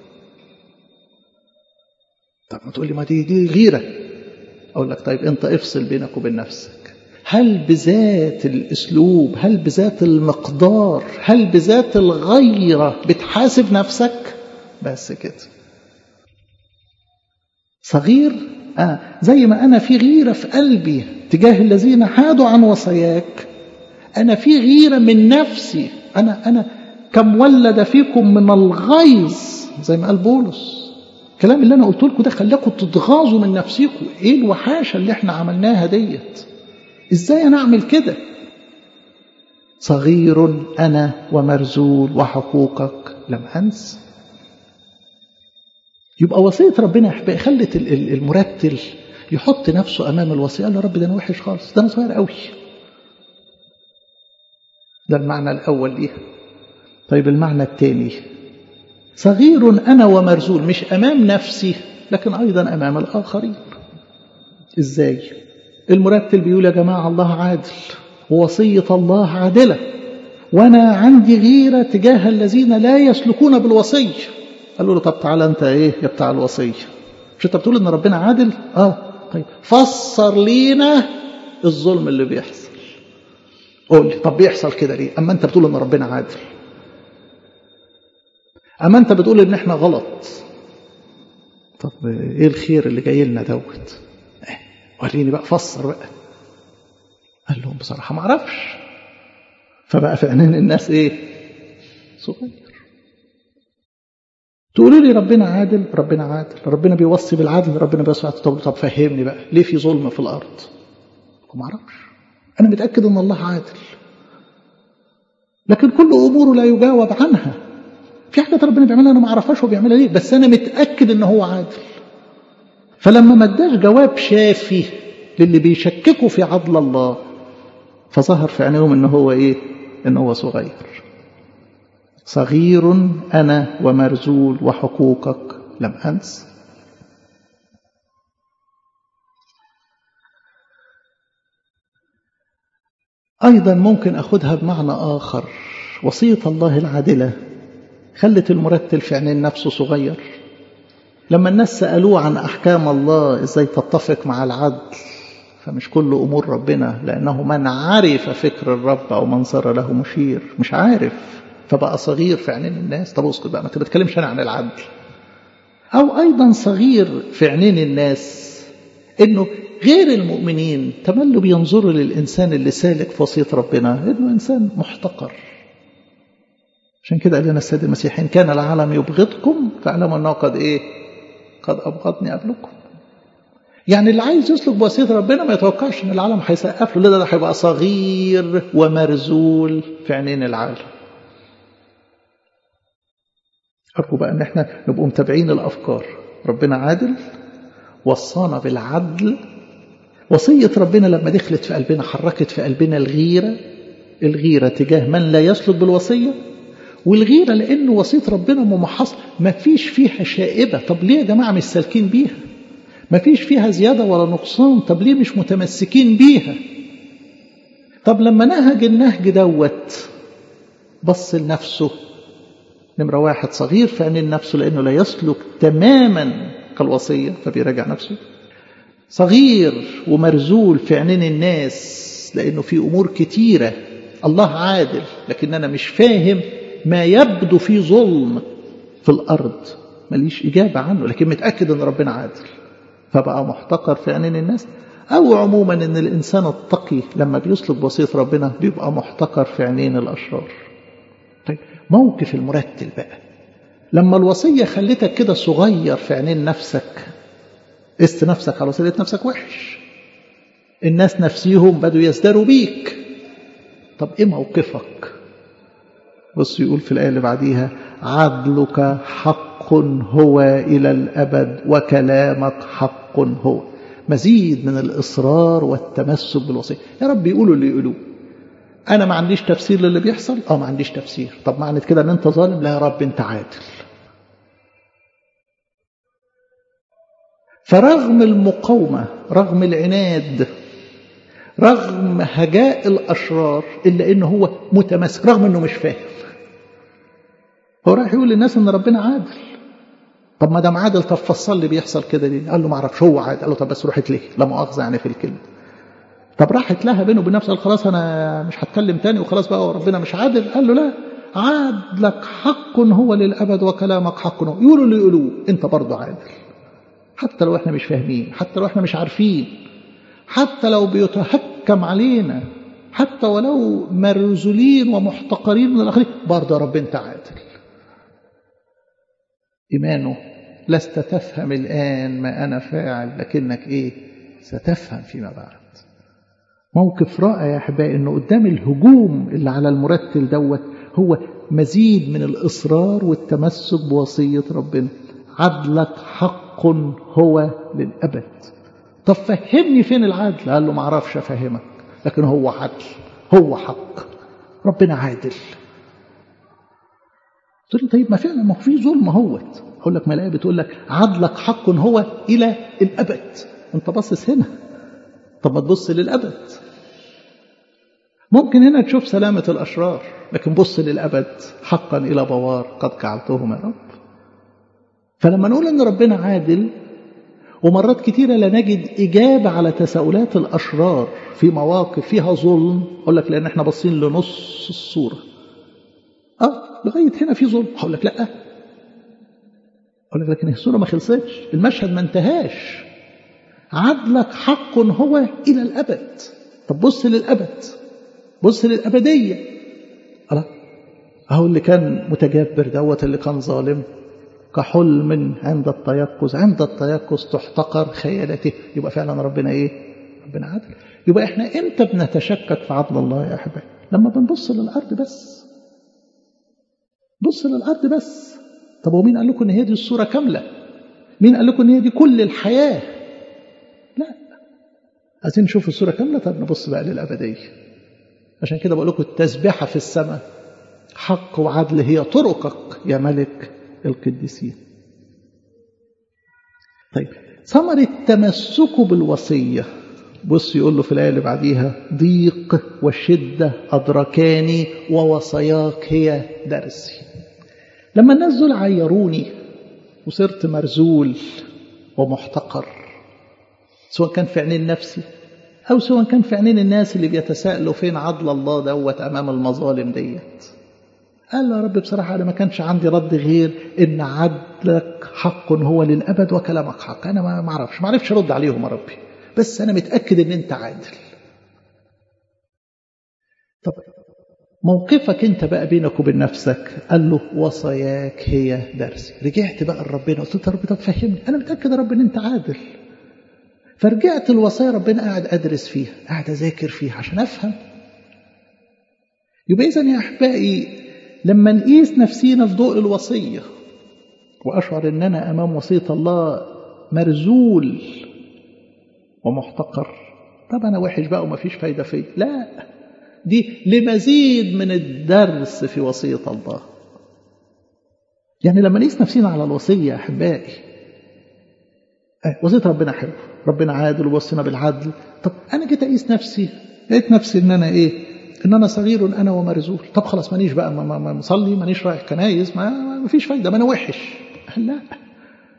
طب ما تقول لي ما دي دي غيرة أقول لك طيب أنت افصل بينك وبين نفسك هل بذات الأسلوب هل بذات المقدار هل بذات الغيرة بتحاسب نفسك بس كده صغير آه زي ما أنا في غيرة في قلبي تجاه الذين حادوا عن وصاياك أنا في غيرة من نفسي أنا أنا كم ولد فيكم من الغيظ زي ما قال بولس الكلام اللي أنا قلت لكم ده خلاكم تتغاظوا من نفسكم إيه الوحاشة اللي إحنا عملناها ديت إزاي أنا أعمل كده صغير أنا ومرزول وحقوقك لم أنس يبقى وصية ربنا يا خلت المرتل يحط نفسه أمام الوصية قال له رب ده أنا وحش خالص ده أنا صغير قوي ده المعنى الأول ليها طيب المعنى الثاني صغير أنا ومرزول مش أمام نفسي لكن أيضا أمام الآخرين إزاي المرتل بيقول يا جماعة الله عادل ووصية الله عادلة وأنا عندي غيرة تجاه الذين لا يسلكون بالوصية قالوا له طب تعالى أنت إيه يا بتاع الوصية مش أنت بتقول إن ربنا عادل آه طيب فسر لينا الظلم اللي بيحصل قول لي طب بيحصل كده ليه أما أنت بتقول إن ربنا عادل أما أنت بتقول إن إحنا غلط طب إيه الخير اللي جاي لنا دوت وريني بقى فسر بقى قال لهم بصراحة ما اعرفش فبقى في عينين الناس ايه صغير تقولوا لي ربنا عادل ربنا عادل ربنا بيوصي بالعدل ربنا بيوصي طب طب فهمني بقى ليه في ظلم في الارض ما اعرفش انا متاكد ان الله عادل لكن كل اموره لا يجاوب عنها في حاجات ربنا بيعملها انا ما اعرفهاش هو بيعملها ليه بس انا متاكد ان هو عادل فلما ما اداش جواب شافي للي بيشككوا في عدل الله فظهر في عينيهم ان هو ايه ان هو صغير صغير انا ومرزول وحقوقك لم انس ايضا ممكن اخذها بمعنى اخر وصيه الله العادله خلت المرتل في عينين نفسه صغير لما الناس سألوه عن أحكام الله إزاي تتفق مع العدل فمش كل أمور ربنا لأنه من عرف فكر الرب أو من صار له مشير مش عارف فبقى صغير في عينين الناس طب اسكت بقى ما انت بتكلمش أنا عن العدل أو أيضا صغير في عينين الناس إنه غير المؤمنين تملوا بينظروا للإنسان اللي سالك في وصية ربنا إنه إنسان محتقر عشان كده قال لنا السيد المسيح إن كان العالم يبغضكم فاعلموا أنه قد إيه قد أبغضني قبلكم يعني اللي عايز يسلك بوصية ربنا ما يتوقعش ان العالم هيسقف له لا ده هيبقى صغير ومرزول في عينين العالم أرجو بقى ان احنا نبقوا متابعين الافكار ربنا عادل وصانا بالعدل وصية ربنا لما دخلت في قلبنا حركت في قلبنا الغيرة الغيرة تجاه من لا يسلك بالوصية والغيرة لأنه وصية ربنا ممحصة ما فيش فيها شائبة طب ليه يا جماعة مش سالكين بيها ما فيش فيها زيادة ولا نقصان طب ليه مش متمسكين بيها طب لما نهج النهج دوت بص لنفسه نمرة واحد صغير في عينين نفسه لأنه لا يسلك تماما كالوصية فبيراجع نفسه صغير ومرزول في عينين الناس لأنه في أمور كتيرة الله عادل لكن أنا مش فاهم ما يبدو فيه ظلم في الأرض ماليش إجابة عنه لكن متأكد أن ربنا عادل فبقى محتقر في عينين الناس أو عموما أن الإنسان التقي لما بيسلك بوصية ربنا بيبقى محتقر في عينين الأشرار طيب موقف المرتل بقى لما الوصية خلتك كده صغير في عينين نفسك قست نفسك على وصية نفسك وحش الناس نفسيهم بدوا يزدروا بيك طب ايه موقفك بص يقول في الآية اللي بعديها عدلك حق هو إلى الأبد وكلامك حق هو مزيد من الإصرار والتمسك بالوصية يا رب يقولوا اللي يقولوه أنا ما عنديش تفسير للي بيحصل أه ما عنديش تفسير طب معنى كده أن أنت ظالم لا يا رب أنت عادل فرغم المقاومة رغم العناد رغم هجاء الأشرار إلا إنه هو متمسك رغم إنه مش فاهم هو راح يقول للناس إن ربنا عادل طب ما دام عادل طب فصل لي بيحصل كده ليه؟ قال له ما اعرفش هو عادل قال له طب بس روحت ليه؟ لا مؤاخذة يعني في الكلمة طب راحت لها بينه وبين نفسه قال خلاص أنا مش هتكلم تاني وخلاص بقى ربنا مش عادل قال له لا عدلك حق هو للأبد وكلامك حق هو يقولوا اللي يقولوه أنت برضه عادل حتى لو احنا مش فاهمين حتى لو احنا مش عارفين حتى لو بيتهكم علينا حتى ولو مرزولين ومحتقرين من الآخرين برضه يا رب أنت عادل إيمانه لست تفهم الآن ما أنا فاعل لكنك إيه ستفهم فيما بعد موقف رائع يا أحبائي أنه قدام الهجوم اللي على المرتل دوت هو مزيد من الإصرار والتمسك بوصية ربنا عدلك حق هو للأبد طب فهمني فين العدل قال له ما اعرفش افهمك لكن هو عدل هو حق ربنا عادل قلت له طيب ما فعلا ما هو في ظلم اهوت اقول لك ما الايه بتقول لك عدلك حق هو الى الابد انت باصص هنا طب ما تبص للابد ممكن هنا تشوف سلامة الأشرار لكن بص للأبد حقا إلى بوار قد جعلتهم يا رب فلما نقول أن ربنا عادل ومرات كتيرة لا نجد إجابة على تساؤلات الأشرار في مواقف فيها ظلم أقول لك لأن احنا باصين لنص الصورة آه لغاية هنا في ظلم هقول لك لأ أقول لك لكن الصورة ما خلصتش المشهد ما انتهاش عدلك حق هو إلى الأبد طب بص للأبد بص للأبدية الله أهو اللي كان متجبر دوت اللي كان ظالم كحلم عند التيقظ عند التيقظ تحتقر خيالته يبقى فعلا ربنا ايه ربنا عادل يبقى احنا امتى بنتشكك في عدل الله يا احبائي لما بنبص للارض بس بص للارض بس طب ومين قال لكم ان هي دي الصوره كامله مين قال لكم ان هي دي كل الحياه لا عايزين نشوف الصوره كامله طب نبص بقى للابديه عشان كده بقول لكم التسبيحه في السماء حق وعدل هي طرقك يا ملك القديسين طيب ثمرة تمسكه بالوصية بص يقول له في الآية اللي بعديها ضيق وشدة أدركاني ووصاياك هي درسي لما الناس دول عيروني وصرت مرزول ومحتقر سواء كان في عينين نفسي أو سواء كان في عينين الناس اللي بيتساءلوا فين عدل الله دوت أمام المظالم ديت قال له يا رب بصراحة أنا ما كانش عندي رد غير إن عدلك حق هو للأبد وكلامك حق أنا ما أعرفش ما عرفش أرد عليهم يا ربي بس أنا متأكد إن أنت عادل طب موقفك أنت بقى بينك وبين نفسك قال له وصاياك هي درسي رجعت بقى لربنا قلت له يا رب طب فهمني أنا متأكد يا رب إن أنت عادل فرجعت الوصايا ربنا قاعد أدرس فيها قاعد أذاكر فيها عشان أفهم يبقى إذا يا أحبائي لما نقيس نفسينا في ضوء الوصية وأشعر أن أنا أمام وصية الله مرزول ومحتقر طب أنا وحش بقى وما فيش فايدة فيه لا دي لمزيد من الدرس في وصية الله يعني لما نقيس نفسينا على الوصية يا أحبائي وصية ربنا حلو ربنا عادل ووصينا بالعدل طب أنا جيت أقيس نفسي لقيت نفسي إن أنا إيه ان انا صغير انا ومرزول طب خلاص مانيش بقى ما مصلي مانيش رايح كنايس ما, ما فيش فايده ما انا وحش لا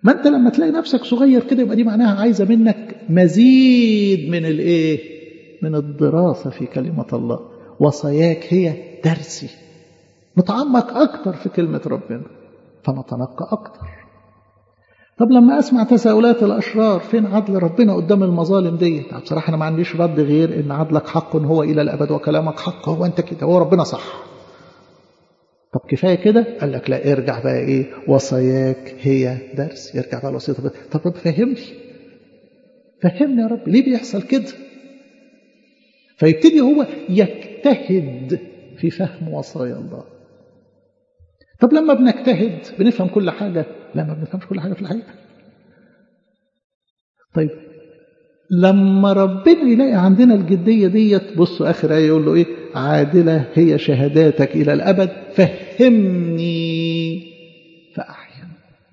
ما انت لما تلاقي نفسك صغير كده يبقى دي معناها عايزه منك مزيد من الايه من الدراسه في كلمه الله وصاياك هي درسي نتعمق اكتر في كلمه ربنا فنتنقى اكتر طب لما اسمع تساؤلات الاشرار فين عدل ربنا قدام المظالم دي بصراحه انا ما عنديش رد غير ان عدلك حق هو الى الابد وكلامك حق هو انت كده هو ربنا صح طب كفايه كده قال لك لا ارجع بقى ايه وصاياك هي درس يرجع بقى الوصيه طب طب رب فهمني فهمني يا رب ليه بيحصل كده فيبتدي هو يجتهد في فهم وصايا الله طب لما بنجتهد بنفهم كل حاجة لا ما بنفهمش كل حاجة في الحقيقة طيب لما ربنا يلاقي عندنا الجدية ديت بصوا آخر آية يقول له إيه عادلة هي شهاداتك إلى الأبد فهمني فأحيا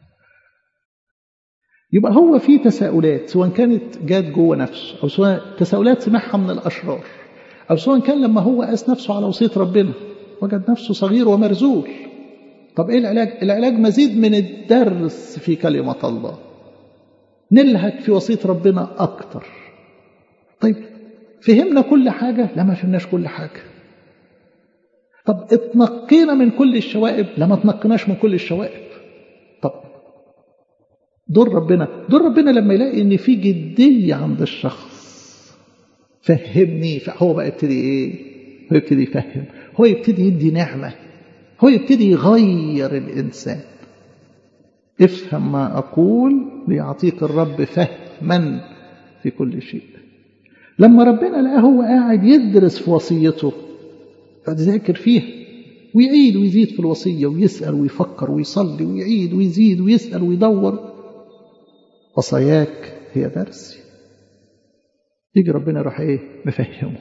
يبقى هو في تساؤلات سواء كانت جات جوه نفسه أو سواء تساؤلات سمعها من الأشرار أو سواء كان لما هو قاس نفسه على وصية ربنا وجد نفسه صغير ومرزول طب ايه العلاج العلاج مزيد من الدرس في كلمة الله نلهك في وصية ربنا أكتر طيب فهمنا كل حاجة لا ما فهمناش كل حاجة طب اتنقينا من كل الشوائب لا ما اتنقناش من كل الشوائب طب دور ربنا دور ربنا لما يلاقي ان في جدية عند الشخص فهمني فهو بقى يبتدي ايه هو يبتدي يفهم هو يبتدي يدي نعمه هو يبتدي يغير الإنسان افهم ما أقول ليعطيك الرب فهما في كل شيء لما ربنا لقاه هو قاعد يدرس في وصيته قاعد يذاكر فيها ويعيد ويزيد في الوصية ويسأل ويفكر ويصلي ويعيد ويزيد ويسأل ويدور وصاياك هي درسي يجي ربنا يروح ايه مفهمه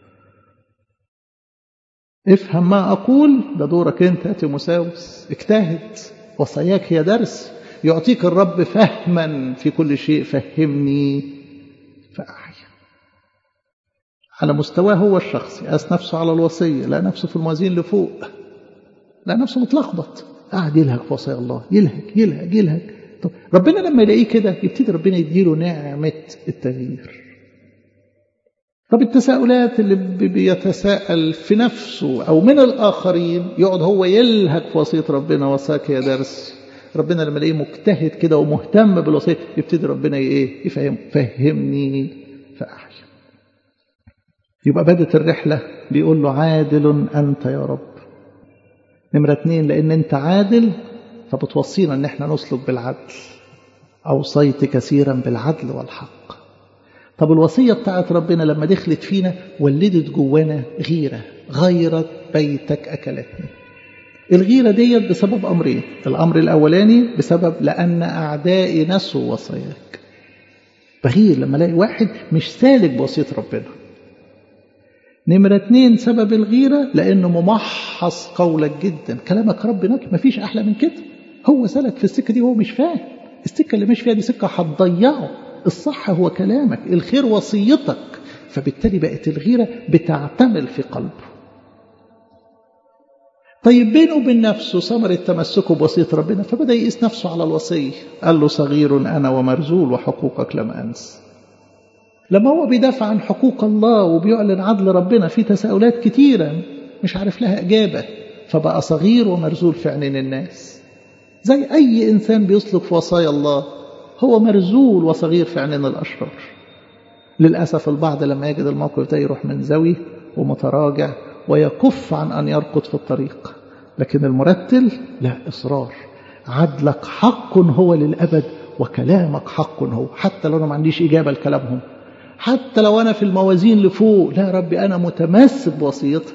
افهم ما أقول ده دورك أنت يا تيموساوس اجتهد وصاياك هي درس يعطيك الرب فهما في كل شيء فهمني فأحيا على مستواه هو الشخصي قاس نفسه على الوصية لا نفسه في الموازين لفوق لا نفسه متلخبط قاعد يلهج في وصايا الله يلهج يلهج يلهج طب ربنا لما يلاقيه كده يبتدي ربنا يديله نعمة التغيير طب التساؤلات اللي بيتساءل في نفسه أو من الآخرين يقعد هو يلهج في وصية ربنا وصاك يا درس ربنا لما يلاقيه مجتهد كده ومهتم بالوصية يبتدي ربنا ايه يفهم فهمني فأحيا يبقى بدت الرحلة بيقول له عادل أنت يا رب نمرة اتنين لأن أنت عادل فبتوصينا أن احنا نسلك بالعدل أوصيت كثيرا بالعدل والحق طب الوصية بتاعت ربنا لما دخلت فينا ولدت جوانا غيرة غيرت بيتك أكلتني الغيرة ديت بسبب أمرين الأمر الأولاني بسبب لأن أعدائي نسوا وصاياك بغير لما الاقي واحد مش سالك بوصية ربنا نمرة اتنين سبب الغيرة لأنه ممحص قولك جدا كلامك رب نقي مفيش أحلى من كده هو سلك في السكة دي وهو مش فاهم السكة اللي مش فيها دي سكة هتضيعه الصح هو كلامك الخير وصيتك فبالتالي بقت الغيرة بتعتمل في قلبه طيب بينه وبين نفسه ثمرة تمسكه بوصية ربنا فبدأ يقيس نفسه على الوصية قال له صغير أنا ومرزول وحقوقك لم أنس لما هو بيدافع عن حقوق الله وبيعلن عدل ربنا في تساؤلات كتيرة مش عارف لها إجابة فبقى صغير ومرزول في عينين الناس زي أي إنسان بيسلك في وصايا الله هو مرزول وصغير في عينين الأشرار للأسف البعض لما يجد الموقف ده يروح منزوي ومتراجع ويكف عن أن يركض في الطريق لكن المرتل لا إصرار عدلك حق هو للأبد وكلامك حق هو حتى لو أنا ما عنديش إجابة لكلامهم حتى لو أنا في الموازين لفوق لا ربي أنا متمسك بوصيتك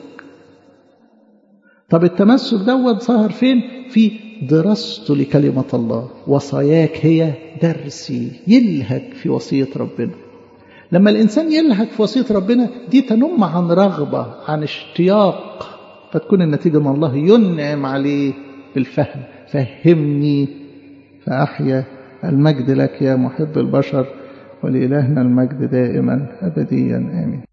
طب التمسك دوت ظهر فين في دراسته لكلمة الله وصاياك هي درسي يلهج في وصية ربنا لما الإنسان يلهج في وصية ربنا دي تنم عن رغبة عن اشتياق فتكون النتيجة أن الله ينعم عليه بالفهم فهمني فأحيا المجد لك يا محب البشر ولإلهنا المجد دائما أبديا آمين